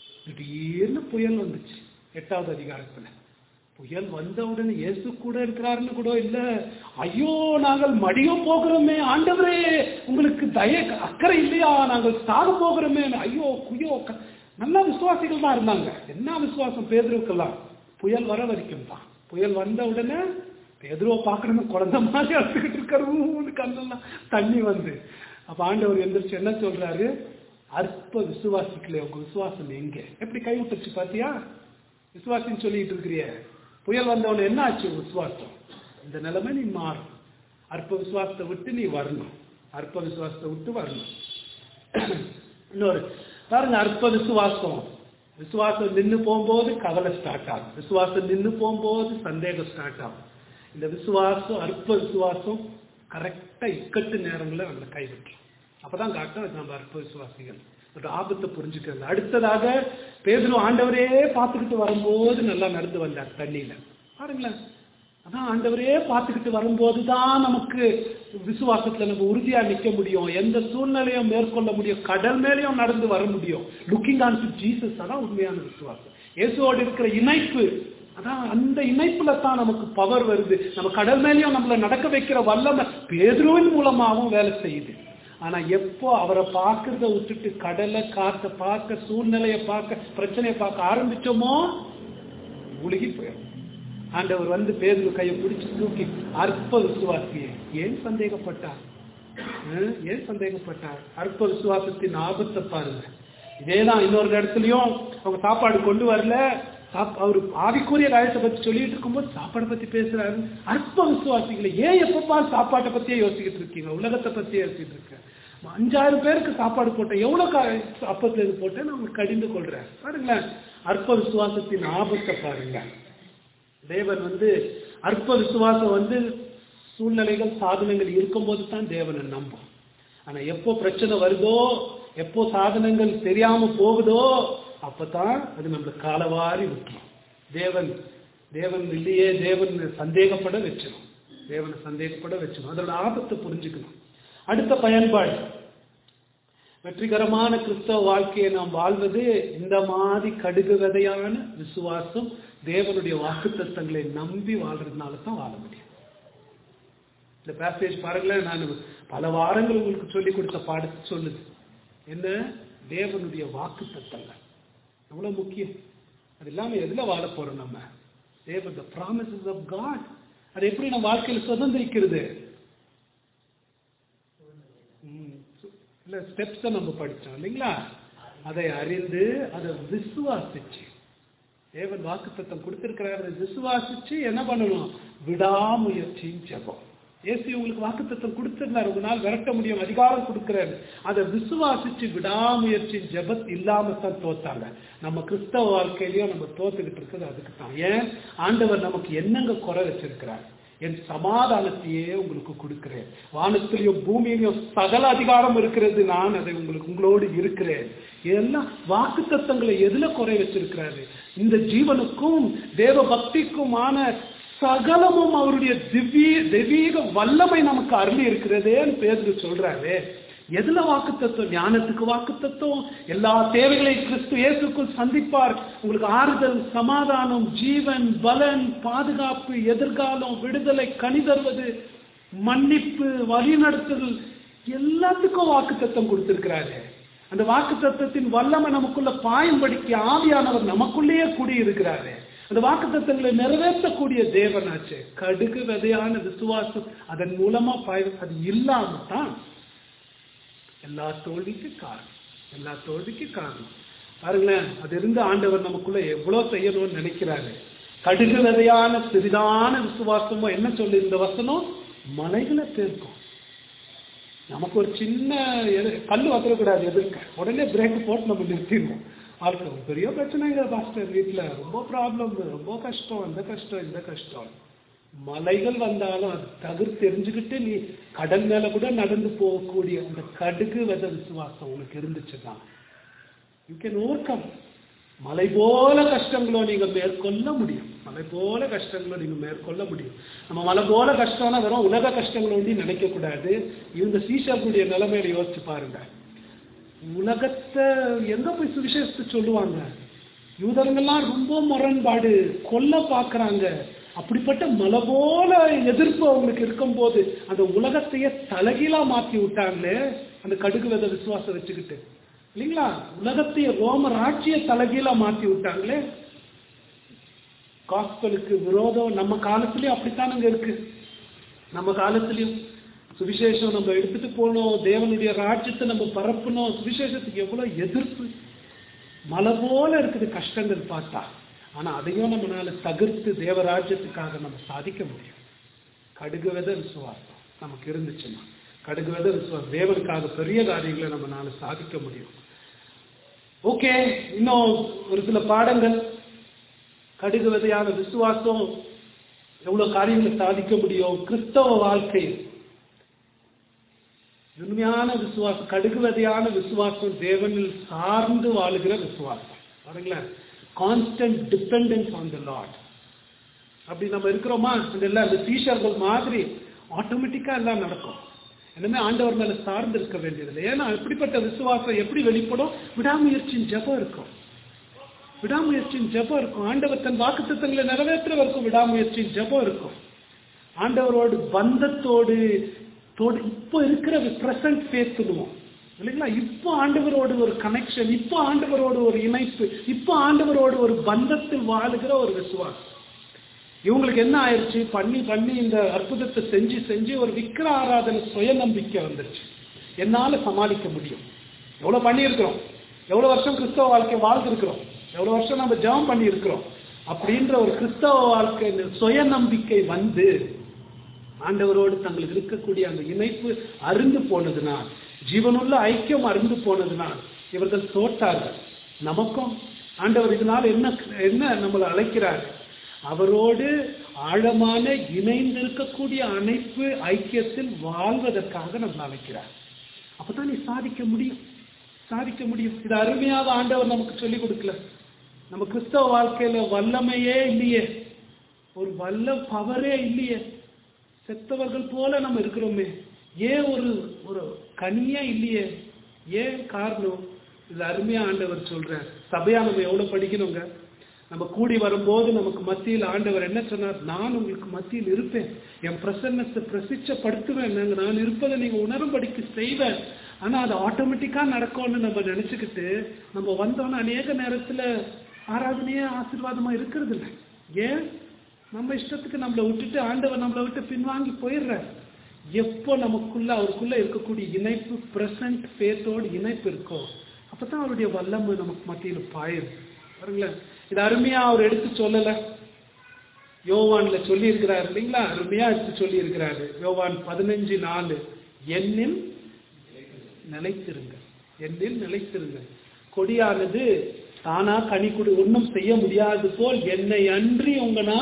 திடீர்னு புயல் வந்துச்சு எட்டாவது அதிகாரத்துல புயல் வந்த உடனே இயேசு கூட இருக்கிறாருன்னு கூட இல்ல ஐயோ நாங்கள் மடிய போகிறோமே ஆண்டவரே உங்களுக்கு தய அக்கறை இல்லையா நாங்கள் சாக போகிறோமே ஐயோ குயோ க- நல்ல விசுவாசிகள் தான் இருந்தாங்க என்ன விசுவாசம் பேதுருக்கெல்லாம் புயல் வர வரைக்கும் தான் புயல் வந்த உடனே பேதுருவை பார்க்கணும் குழந்தை மாதிரி அழுத்துக்கிட்டு இருக்கிறவங்க கண்ணெல்லாம் தண்ணி வந்து அப்ப ஆண்டவர் எந்திரிச்சு என்ன சொல்றாரு அற்ப விசுவாசிக்கல உங்க விசுவாசம் எங்க எப்படி கைவிட்டுச்சு பாத்தியா விசுவாசின்னு சொல்லிட்டு இருக்கிறிய புயல் வந்தவன என்ன ஆச்சு உன் விசுவாசம் இந்த நிலைமை நீ மாறும் அற்ப விசுவாசத்தை விட்டு நீ வரணும் அற்ப விசுவாசத்தை விட்டு வரணும் இன்னொரு பாருங்க அற்ப விசுவாசம் விசுவாசம் நின்னு போகும்போது கவலை ஸ்டார்ட் ஆகும் விசுவாசம் நின்னு போகும்போது சந்தேகம் ஸ்டார்ட் ஆகும் இந்த விசுவாசம் அற்ப விசுவாசம் கரெக்டா இக்கட்டு நேரங்கள நம்மளை கைவிட்டுரும் அப்பதான் காட்டும் நம்ம அற்ப விசுவாசிகள் அந்த ஆபத்தை புரிஞ்சுக்கிறது அடுத்ததாக பேதுரு ஆண்டவரே பார்த்துக்கிட்டு வரும்போது நல்லா நடந்து வந்தார் தண்ணியில பாருங்களேன் அதான் ஆண்டவரே பார்த்துக்கிட்டு வரும்போது தான் நமக்கு விசுவாசத்துல நம்ம உறுதியா நிக்க முடியும் எந்த சூழ்நிலையும் மேற்கொள்ள முடியும் கடல் மேலேயும் நடந்து வர முடியும் லுக்கிங் ஆன் டு ஜீசஸ் அதான் உண்மையான விசுவாசம் இயேசுவோடு இருக்கிற இணைப்பு அதான் அந்த இணைப்புல தான் நமக்கு பவர் வருது நம்ம கடல் மேலேயும் நம்மள நடக்க வைக்கிற வல்லமை பேதுருவின் மூலமாகவும் வேலை செய்யுது ஆனா எப்போ அவரை பார்க்கறத விட்டுட்டு கடலை காத்த பார்க்க சூழ்நிலையை பார்க்க பிரச்சனையை பார்க்க ஆரம்பிச்சோமோ முழுகி போயிடும் ஆண்டவர் வந்து பேதுரு கையை பிடிச்சு தூக்கி அற்ப விசுவாசியே ஏன் சந்தேகப்பட்டார் அஹ், ஏன் சந்தேகப்பட்டார் அற்ப விசுவாசத்தின் ஆபத்தை பாருங்க இதேதான் இன்னொரு இடத்துலயும் அவங்க சாப்பாடு கொண்டு வரல சாப்- அவரு ஆவிக்குரிய காரியத்தை பத்தி சொல்லிட்டு இருக்கும்போது சாப்பாடை பத்தி பேசுறாரு அற்ப விசுவாசிகளை ஏன் எப்பப்பா சாப்பாட்டை பத்தியே யோசிக்கிட்டு இருக்கீங்க உலகத்தை பத்தியே யோசிச்சுட்டு இருக்க அஞ்சாயிரம் பேருக்கு சாப்பாடு போட்டேன் எவ்வளவு கா- அப்பத்துல இது போட்டேன் நான் உங்களுக்கு கடிந்து கொள்றேன் பாருங்களேன் அற்ப விசுவாசத்தின் ஆபத்தை பாருங்க தேவன் வந்து அற்ப விசுவாசம் வந்து சூழ்நிலைகள் சாதனங்கள் இருக்கும்போது தான் தேவனை நம்பும் ஆனா எப்போ பிரச்சனை வருதோ எப்போ சாதனங்கள் தெரியாம போகுதோ அப்பதான் அது நம்மள காலவாரி விட்டுரும் தேவன் தேவன் இல்லையே தேவன் சந்தேகப்பட வச்சிடும் தேவனை சந்தேகப்பட வச்சிடும் அதோட ஆபத்தை புரிஞ்சுக்கணும் அடுத்த பயன்பாடு வெற்றிகரமான கிறிஸ்தவ வாழ்க்கையை நாம் வாழ்வது இந்த மாதிரி கடுகு விதையான விசுவாசம் தேவனுடைய வாக்குத்தத்தங்களை நம்பி வாழ்றதுனால தான் வாழ முடியும் இந்த பேசேஜ் பாருங்களேன் நான் பல வாரங்கள் உங்களுக்கு சொல்லி கொடுத்த பாடத்தை சொல்லுது என்ன தேவனுடைய வாக்குத்தத்தங்கள் எவ்வளவு முக்கியம் அது இல்லாம எதுல வாழ போறோம் நம்ம தேவன் த ப்ராமிசஸ் ஆஃப் காட் அது எப்படி நம்ம வாழ்க்கையில் சுதந்திரிக்கிறது ம், சு- இல்ல ஸ்டெப்ஸை நம்ம படிச்சோம் இல்லைங்களா அதை அறிந்து அதை விசுவாசிச்சு தேவன் வாக்குத்தத்தம் கொடுத்திருக்கிறார் அதை விசுவாசிச்சு என்ன பண்ணணும் விடாமுயற்சியும் ஜெபம் ஏசி உங்களுக்கு வாக்குத்தத்தம் கொடுத்திருந்தார் ஒரு நாள் விரட்ட முடியும் அதிகாரம் கொடுக்கிறாரு அதை விசுவாசிச்சு விடாமுயற்சி ஜெபத் இல்லாம தான் தோத்தாங்க நம்ம கிறிஸ்தவ வாழ்க்கையிலயும் நம்ம தோத்துக்கிட்டு இருக்கிறது அதுக்கு தான் ஏன் ஆண்டவர் நமக்கு என்னங்க குறை வச்சிருக்கிறார் என் சமாதானத்தையே உங்களுக்கு கொடுக்கிறேன் வானத்திலையும் பூமியிலையும் சகல அதிகாரம் இருக்கிறது நான் அதை உங்களுக்கு உங்களோடு இருக்கிறேன் எல்லாம் வாக்கு தத்தங்களை எதுல குறை வச்சிருக்கிறாரு இந்த ஜீவனுக்கும் தேவ பக்திக்குமான சகலமும் அவருடைய திவ்ய தெய்வீக வல்லமை நமக்கு அருளி இருக்கிறதேன்னு பேருக்கு சொல்றாரு எதுல வாக்குத்தத்துவம் ஞானத்துக்கு வாக்குத்தத்துவம் எல்லா தேவைகளையும் கிறிஸ்து இயேசுக்குள் சந்திப்பார் உங்களுக்கு ஆறுதல் சமாதானம் ஜீவன் பலன் பாதுகாப்பு எதிர்காலம் விடுதலை கனி தருவது மன்னிப்பு வழிநடத்துதல் எல்லாத்துக்கும் வாக்குத்தத்தம் கொடுத்திருக்கிறாரு அந்த வாக்குத்தத்தத்தின் வல்லமை நமக்குள்ள பாயும்படிக்கு ஆவியானவர் நமக்குள்ளேயே குடியிருக்கிறாரு அந்த வாக்குத்தத்தங்களை நிறைவேற்றக்கூடிய தேவனாச்சு கடுகு விதையான விசுவாசம் அதன் மூலமா பாய் அது இல்லாம தான் எல்லா தோல்விக்கு காரணம் எல்லா தோல்விக்கு காரணம் பாருங்களேன் அது இருந்து ஆண்டவர் நமக்குள்ள எவ்வளவு செய்யணும்னு நினைக்கிறாரு கடுகு விதையான சிறிதான விசுவாசமோ என்ன சொல்லு இந்த வசனம் மலைகளை சேர்க்கும் நமக்கு ஒரு சின்ன எது கல் வந்துடக்கூடாது எதிர்க்க உடனே பிரேக் போட்டு நம்ம நிறுத்திடுவோம் வாழ்க்கை ஒரு பெரிய பிரச்சனைங்க பாஸ்டர் வீட்டில் ரொம்ப ப்ராப்ளம் ரொம்ப கஷ்டம் அந்த கஷ்டம் இந்த கஷ்டம் மலைகள் வந்தாலும் அது தவிர தெரிஞ்சுக்கிட்டு நீ கடல் மேல கூட நடந்து போகக்கூடிய அந்த கடுகு வித விசுவாசம் உனக்கு இருந்துச்சுன்னா யூ கேன் ஓவர் கம் மலை போல கஷ்டங்களோ நீங்க மேற்கொள்ள முடியும் மலை போல கஷ்டங்களோ நீங்க மேற்கொள்ள முடியும் நம்ம மலை போல கஷ்டம்னா வெறும் உலக கஷ்டங்களை ஒண்டி நினைக்க கூடாது இவங்க சீஷர்களுடைய நிலைமையில யோசிச்சு பாருங்க உலகத்தை எங்க போய் சுவிசேஷத்தை சொல்லுவாங்க யூதர்கள்லாம் ரொம்ப முரண்பாடு கொல்ல பாக்குறாங்க அப்படிப்பட்ட மலை போல எதிர்ப்பு அவங்களுக்கு இருக்கும்போது அந்த உலகத்தையே தலைகீழா மாத்தி விட்டாங்களே அந்த கடுகு வித விசுவாசம் வச்சுக்கிட்டு இல்லைங்களா உலகத்தையே ரோம ராட்சிய தலைகீழா மாத்தி விட்டாங்களே காஸ்பலுக்கு விரோதம் நம்ம காலத்திலயும் அப்படித்தானுங்க இருக்கு நம்ம காலத்திலயும் சுவிசேஷம் நம்ம எடுத்துட்டு போகணும் தேவனுடைய ராஜ்யத்தை நம்ம பரப்பணும் சுவிசேஷத்துக்கு எவ்வளவு எதிர்ப்பு மலை போல இருக்குது கஷ்டங்கள் பார்த்தா ஆனா அதையும் நம்மளால தவிர்த்து தேவராஜ்யத்துக்காக நம்ம சாதிக்க முடியும் கடுகு வித விசுவாசம் நமக்கு இருந்துச்சுன்னா கடுகு வித விசுவாசம் தேவனுக்காக பெரிய காரியங்களை நம்மளால சாதிக்க முடியும் ஓகே இன்னும் ஒரு சில பாடங்கள் கடுகு விதையான விசுவாசம் எவ்வளவு காரியங்களை சாதிக்க முடியும் கிறிஸ்தவ வாழ்க்கை உண்மையான விசுவாசம் கடுகுவதையான விசுவாசம் தேவனில் சார்ந்து வாழுகிற விசுவாசம் பாருங்களேன் constant dependence on the Lord அப்படி நம்ம இருக்கிறோமா அந்த எல்லாம் அந்த டீஷர்கள் மாதிரி ஆட்டோமேட்டிக்கா எல்லாம் நடக்கும் என்னமே ஆண்டவர் மேல சார்ந்து இருக்க வேண்டியதில்லை ஏன்னா இப்படிப்பட்ட விசுவாசம் எப்படி வெளிப்படும் விடாமுயற்சியின் ஜெபம் இருக்கும் விடாமுயற்சியின் ஜெபம் இருக்கும் ஆண்டவர் தன் வாக்குத்தத்தங்களை நிறைவேற்ற வரைக்கும் விடாமுயற்சியின் ஜெபம் இருக்கும் ஆண்டவரோடு பந்தத்தோடு தோடு இப்போ இருக்கிற பிரசன்ட் பேசணுவோம் இல்லைங்களா இப்போ ஆண்டவரோடு ஒரு கனெக்ஷன் இப்போ ஆண்டவரோடு ஒரு இணைப்பு இப்போ ஆண்டவரோடு ஒரு பந்தத்தில் வாழுகிற ஒரு விசுவாசம் இவங்களுக்கு என்ன ஆயிடுச்சு பண்ணி பண்ணி இந்த அற்புதத்தை செஞ்சு செஞ்சு ஒரு விக்கிர ஆராதனை சுய நம்பிக்கை வந்துருச்சு என்னால சமாளிக்க முடியும் எவ்வளவு பண்ணியிருக்கிறோம் எவ்வளவு வருஷம் கிறிஸ்தவ வாழ்க்கை வாழ்ந்திருக்கிறோம் எவ்வளவு வருஷம் நம்ம ஜெபம் பண்ணியிருக்கிறோம் அப்படின்ற ஒரு கிறிஸ்தவ வாழ்க்கை சுய நம்பிக்கை வந்து ஆண்டவரோடு தங்களுக்கு இருக்கக்கூடிய அந்த இணைப்பு அருந்து போனதுனால் ஜீவனுள்ள ஐக்கியம் அருந்து போனதுனால் இவர்கள் தோட்டார்கள் நமக்கும் ஆண்டவர் இதனால் என்ன என்ன நம்மளை அழைக்கிறார் அவரோடு ஆழமான இணைந்திருக்கக்கூடிய அணைப்பு ஐக்கியத்தில் வாழ்வதற்காக நம்மளை அழைக்கிறார் அப்பதான் நீ சாதிக்க முடியும் சாதிக்க முடியும் இது அருமையாக ஆண்டவர் நமக்கு சொல்லிக் கொடுக்கல நம்ம கிறிஸ்தவ வாழ்க்கையில வல்லமையே இல்லையே ஒரு வல்ல பவரே இல்லையே செத்தவர்கள் போல நம்ம இருக்கிறோமே ஏன் ஒரு ஒரு கனியா இல்லையே ஏன் காரணம் இது அருமையா ஆண்டவர் சொல்றார் சபையா நம்ம எவ்வளவு படிக்கணுங்க நம்ம கூடி வரும்போது நமக்கு மத்தியில் ஆண்டவர் என்ன சொன்னார் நான் உங்களுக்கு மத்தியில் இருப்பேன் என் பிரசன்னத்தை பிரசிச்சப்படுத்துவேன் நாங்க நான் இருப்பதை நீங்க உணரும்படிக்கு செய்வேன் ஆனா அது ஆட்டோமேட்டிக்கா நடக்கும்னு நம்ம நினைச்சுக்கிட்டு நம்ம வந்தோம்னா அநேக நேரத்துல ஆராதனையே ஆசீர்வாதமா இருக்கிறது இல்லை ஏன் நம்ம இஷ்டத்துக்கு நம்மளை விட்டுட்டு ஆண்டவர் நம்மளை விட்டு பின்வாங்கி போயிடுறார் எப்போ நமக்குள்ள அவருக்குள்ள இருக்கக்கூடிய இணைப்பு பிரசன்ட் ஃபேத்தோடு இணைப்பு இருக்கோ அப்பதான் அவருடைய வல்லமை நமக்கு மத்தியில் பாயுது பாருங்களேன் இது அருமையா அவர் எடுத்து சொல்லல யோவான்ல சொல்லி இருக்கிறாரு இல்லைங்களா அருமையா எடுத்து சொல்லி இருக்கிறாரு யோவான் பதினஞ்சு நாலு எண்ணில் நிலைத்திருங்க எண்ணில் நிலைத்திருங்க கொடியானது தானா கனி கொடு ஒன்றும் செய்ய முடியாது போல் என்னை அன்றி உங்கனா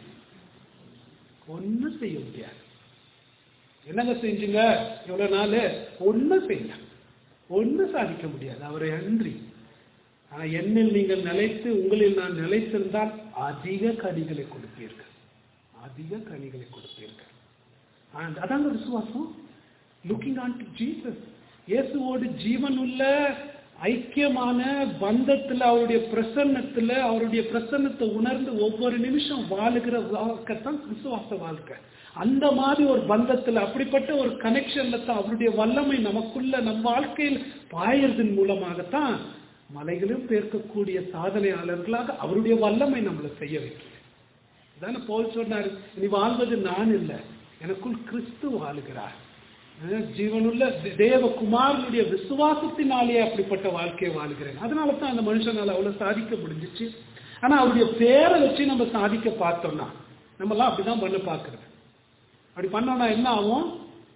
ஒன்றும் செய்ய முடியாது என்னங்க செஞ்சுங்க இவ்வளவு நாள் ஒன்றும் செய்யல ஒன்றும் சாதிக்க முடியாது அவரை அன்றி ஆனா என்னில் நீங்கள் நிலைத்து உங்களில் நான் நிலைத்திருந்தால் அதிக கனிகளை கொடுப்பீர்கள் அதிக கனிகளை கொடுப்பீர்கள் And அதாங்க விசுவாசம் லுக்கிங் ஆன் டு ஜீசஸ் இயேசுவோடு ஜீவனுள்ள ஐக்கியமான பந்தத்துல அவருடைய பிரசன்னத்துல அவருடைய பிரசன்னத்தை உணர்ந்து ஒவ்வொரு நிமிஷம் வாழுகிற வாழ்க்கை தான் விசுவாச வாழ்க்கை அந்த மாதிரி ஒரு பந்தத்துல அப்படிப்பட்ட ஒரு கனெக்ஷன்ல தான் அவருடைய வல்லமை நமக்குள்ள நம் வாழ்க்கையில் பாயறதன் மூலமாகத்தான் மலைகளும் பேர்க்கக்கூடிய சாதனையாளர்களாக அவருடைய வல்லமை நம்மளை செய்ய வைக்கிறது தானே போல் சொன்னாரு நீ வாழ்வது நான் இல்லை எனக்குள் கிறிஸ்து வாழுகிறார் அஹ் ஜீவனுள்ள தேவகுமாரனுடைய விசுவாசத்தினாலே அப்படிப்பட்ட வாழ்க்கையை வாழ்கிறேன் அதனால தான் அந்த மனுஷனால அவ்வளவு சாதிக்க முடிஞ்சிச்சு ஆனா அவருடைய பேரை வச்சு நம்ம சாதிக்க பார்த்தோம்னா நம்மலாம் அப்படிதான் பண்ண பார்க்கறது அப்படி பண்ணோம்னா என்ன ஆகும்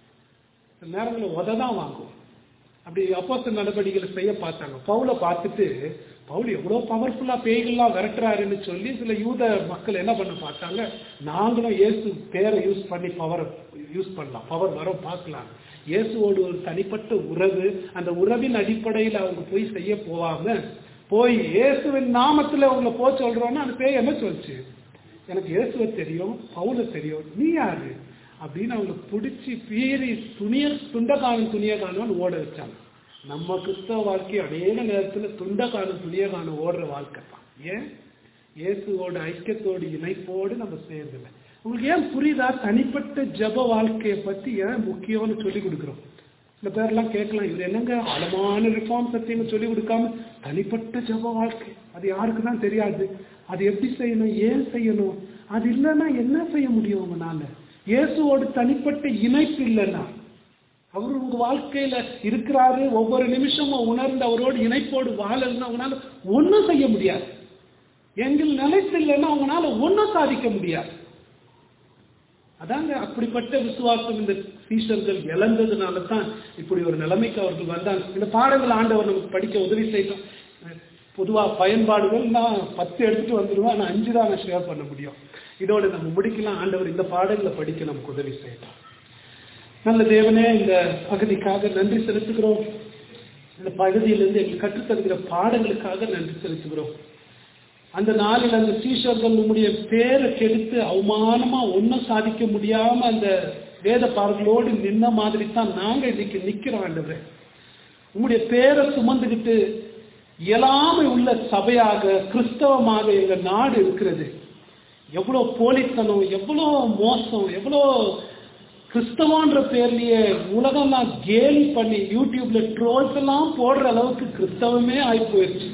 சில நேரங்களில் உத தான் வாங்குவோம் அப்படி அப்போஸ்தல நடவடிக்கைகளை செய்ய பார்த்தாங்க பவுலை பார்த்துட்டு பவுல் எவ்வளோ பவர்ஃபுல்லாக பேய்கள்லாம் விரட்டுறாருன்னு சொல்லி சில யூத மக்கள் என்ன பண்ண பார்த்தாங்க நாங்களும் இயேசு பேரை யூஸ் பண்ணி பவர் யூஸ் பண்ணலாம் பவர் வர பார்க்கலாம் இயேசுவோடு ஒரு தனிப்பட்ட உறவு அந்த உறவின் அடிப்படையில் அவங்க போய் செய்ய போவாம போய் இயேசுவின் நாமத்தில் அவங்கள போக சொல்றோன்னா அந்த பேய் என்ன சொல்லுச்சு எனக்கு இயேசுவை தெரியும் பவுல தெரியும் நீ யாரு அப்படின்னு அவங்க பிடிச்சி பீறி துணிய துண்டகானம் துணிய காணும்னு ஓட வச்சாங்க நம்ம கிறிஸ்தவ வாழ்க்கை அநேக நேரத்துல துண்டகானம் துணிய காணும் ஓடுற வாழ்க்கை தான் ஏன் இயேசுவோட ஐக்கியத்தோடு இணைப்போடு நம்ம சேர்ந்தல உங்களுக்கு ஏன் புரியுதா தனிப்பட்ட ஜப வாழ்க்கையை பத்தி ஏன் முக்கியம்னு சொல்லி கொடுக்குறோம் சில பேர்லாம் கேட்கலாம் இவர் என்னங்க ஆழமான ரிஃபார்ம் சத்தியம் சொல்லி கொடுக்காம தனிப்பட்ட ஜப வாழ்க்கை அது யாருக்கு தான் தெரியாது அது எப்படி செய்யணும் ஏன் செய்யணும் அது இல்லைன்னா என்ன செய்ய முடியும் உங்களால இயேசுவோடு தனிப்பட்ட இணைப்பு இல்லைன்னா அவர் உங்க வாழ்க்கையில இருக்கிறாரு ஒவ்வொரு நிமிஷமும் உணர்ந்து அவரோடு இணைப்போடு வாழலன்னா அவங்களால ஒன்றும் செய்ய முடியாது எங்கள் நிலைத்து இல்லைன்னா அவங்களால ஒன்றும் சாதிக்க முடியாது அதாங்க அப்படிப்பட்ட விசுவாசம் இந்த சீஷர்கள் இழந்ததுனால தான் இப்படி ஒரு நிலைமைக்கு அவர்கள் வந்தாங்க இந்த பாடங்கள் ஆண்டவர் நமக்கு படிக்க உதவி செய்யணும் பொதுவா பயன்பாடுகள் நான் பத்து எடுத்துட்டு வந்துடுவேன் ஆனால் அஞ்சு தான் நான் ஷேர் பண்ண முடியும் இதோட நம்ம முடிக்கலாம் ஆண்டவர் இந்த பாடங்களை படிக்க நமக்கு உதவி செய்யலாம் நல்ல தேவனே இந்த பகுதிக்காக நன்றி செலுத்துகிறோம் இந்த பகுதியிலிருந்து எங்களுக்கு கற்றுத்தருகிற பாடங்களுக்காக நன்றி செலுத்துகிறோம் அந்த நாளில் அந்த சீஷர்கள் உம்முடைய பேரை கெடுத்து அவமானமா ஒன்றும் சாதிக்க முடியாம அந்த வேத பாடல்களோடு நின்ன மாதிரி தான் நாங்க இன்னைக்கு நிக்கிறோம் ஆண்டவரே உம்முடைய பேரை சுமந்துக்கிட்டு இயலாமை உள்ள சபையாக கிறிஸ்தவமாக எங்க நாடு இருக்கிறது எவ்வளோ போலித்தனம் எவ்வளோ மோசம் எவ்வளோ கிறிஸ்தவன்ற பேர்லயே உலகம்லாம் கேலி பண்ணி யூடியூப்ல ட்ரோல்ஸ் எல்லாம் போடுற அளவுக்கு கிறிஸ்தவமே ஆகி போயிடுச்சு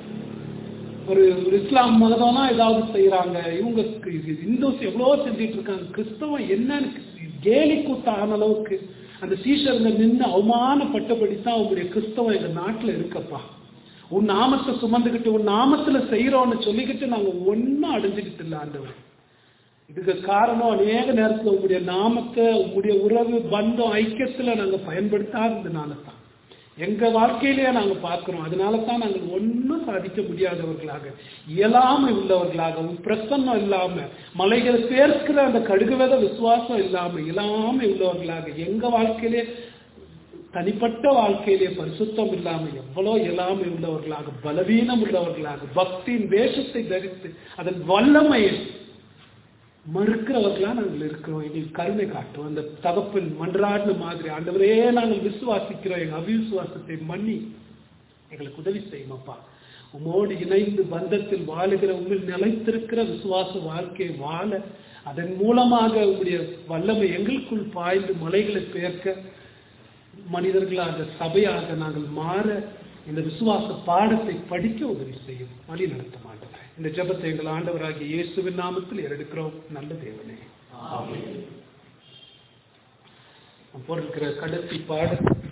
ஒரு ஒரு இஸ்லாம் மதம்னா ஏதாவது செய்யறாங்க இவங்க இந்துஸ் எவ்வளோ செஞ்சிட்டு இருக்காங்க கிறிஸ்தவம் என்னன்னு கேலி கூத்தான அளவுக்கு அந்த சீஷருங்க நின்று அவமானப்பட்டபடி தான் அவங்களுடைய கிறிஸ்தவம் எங்க நாட்டுல இருக்கப்பா உன் நாமத்தை சுமந்துக்கிட்டு உன் நாமத்துல செய்யறோம்னு சொல்லிக்கிட்டு நாங்க ஒன்னும் அடைஞ்சுக்கிட்டு இல்லை ஆண்டவர் இதுக்கு காரணம் அநேக நேரத்துல உங்களுடைய நாமத்தை உங்களுடைய உறவு பந்தம் ஐக்கியத்துல நாங்க பயன்படுத்தாததுனால தான் எங்க வாழ்க்கையிலேயே நாங்க பார்க்கிறோம் அதனால தான் நாங்கள் ஒன்றும் சாதிக்க முடியாதவர்களாக இயலாமை உள்ளவர்களாகவும் பிரசன்னம் இல்லாம மலைகளை சேர்க்கிற அந்த கடுகுவத விசுவாசம் இல்லாம இயலாமை உள்ளவர்களாக எங்க வாழ்க்கையிலே தனிப்பட்ட வாழ்க்கையிலே பரிசுத்தம் இல்லாம எவ்வளோ இயலாமை உள்ளவர்களாக பலவீனம் உள்ளவர்களாக பக்தியின் வேஷத்தை தரித்து அதன் வல்லமையை மறுக்கிறவர்களா நாங்கள் இருக்கிறோம் எங்களுக்கு கருணை காட்டும் அந்த தகப்பின் மன்றாடின மாதிரி ஆண்டவரே நாங்கள் விசுவாசிக்கிறோம் எங்கள் அவிசுவாசத்தை மன்னி எங்களுக்கு உதவி செய்யும் அப்பா உமோடு இணைந்து பந்தத்தில் வாழுகிற உங்கள் நிலைத்திருக்கிற விசுவாச வாழ்க்கையை வாழ அதன் மூலமாக உங்களுடைய வல்லமை எங்களுக்குள் பாய்ந்து மலைகளை பெயர்க்க மனிதர்களாக சபையாக நாங்கள் மாற இந்த விசுவாச பாடத்தை படிக்க உதவி செய்யும் வழி நடத்த மாட்டோம் இந்த ஜபத்தை எங்கள் ஆண்டவராகிய இயேசுவின் நாமத்தில் எடுக்கிறோம் நல்ல தேவனே பொருட்கிற கடைசி பாட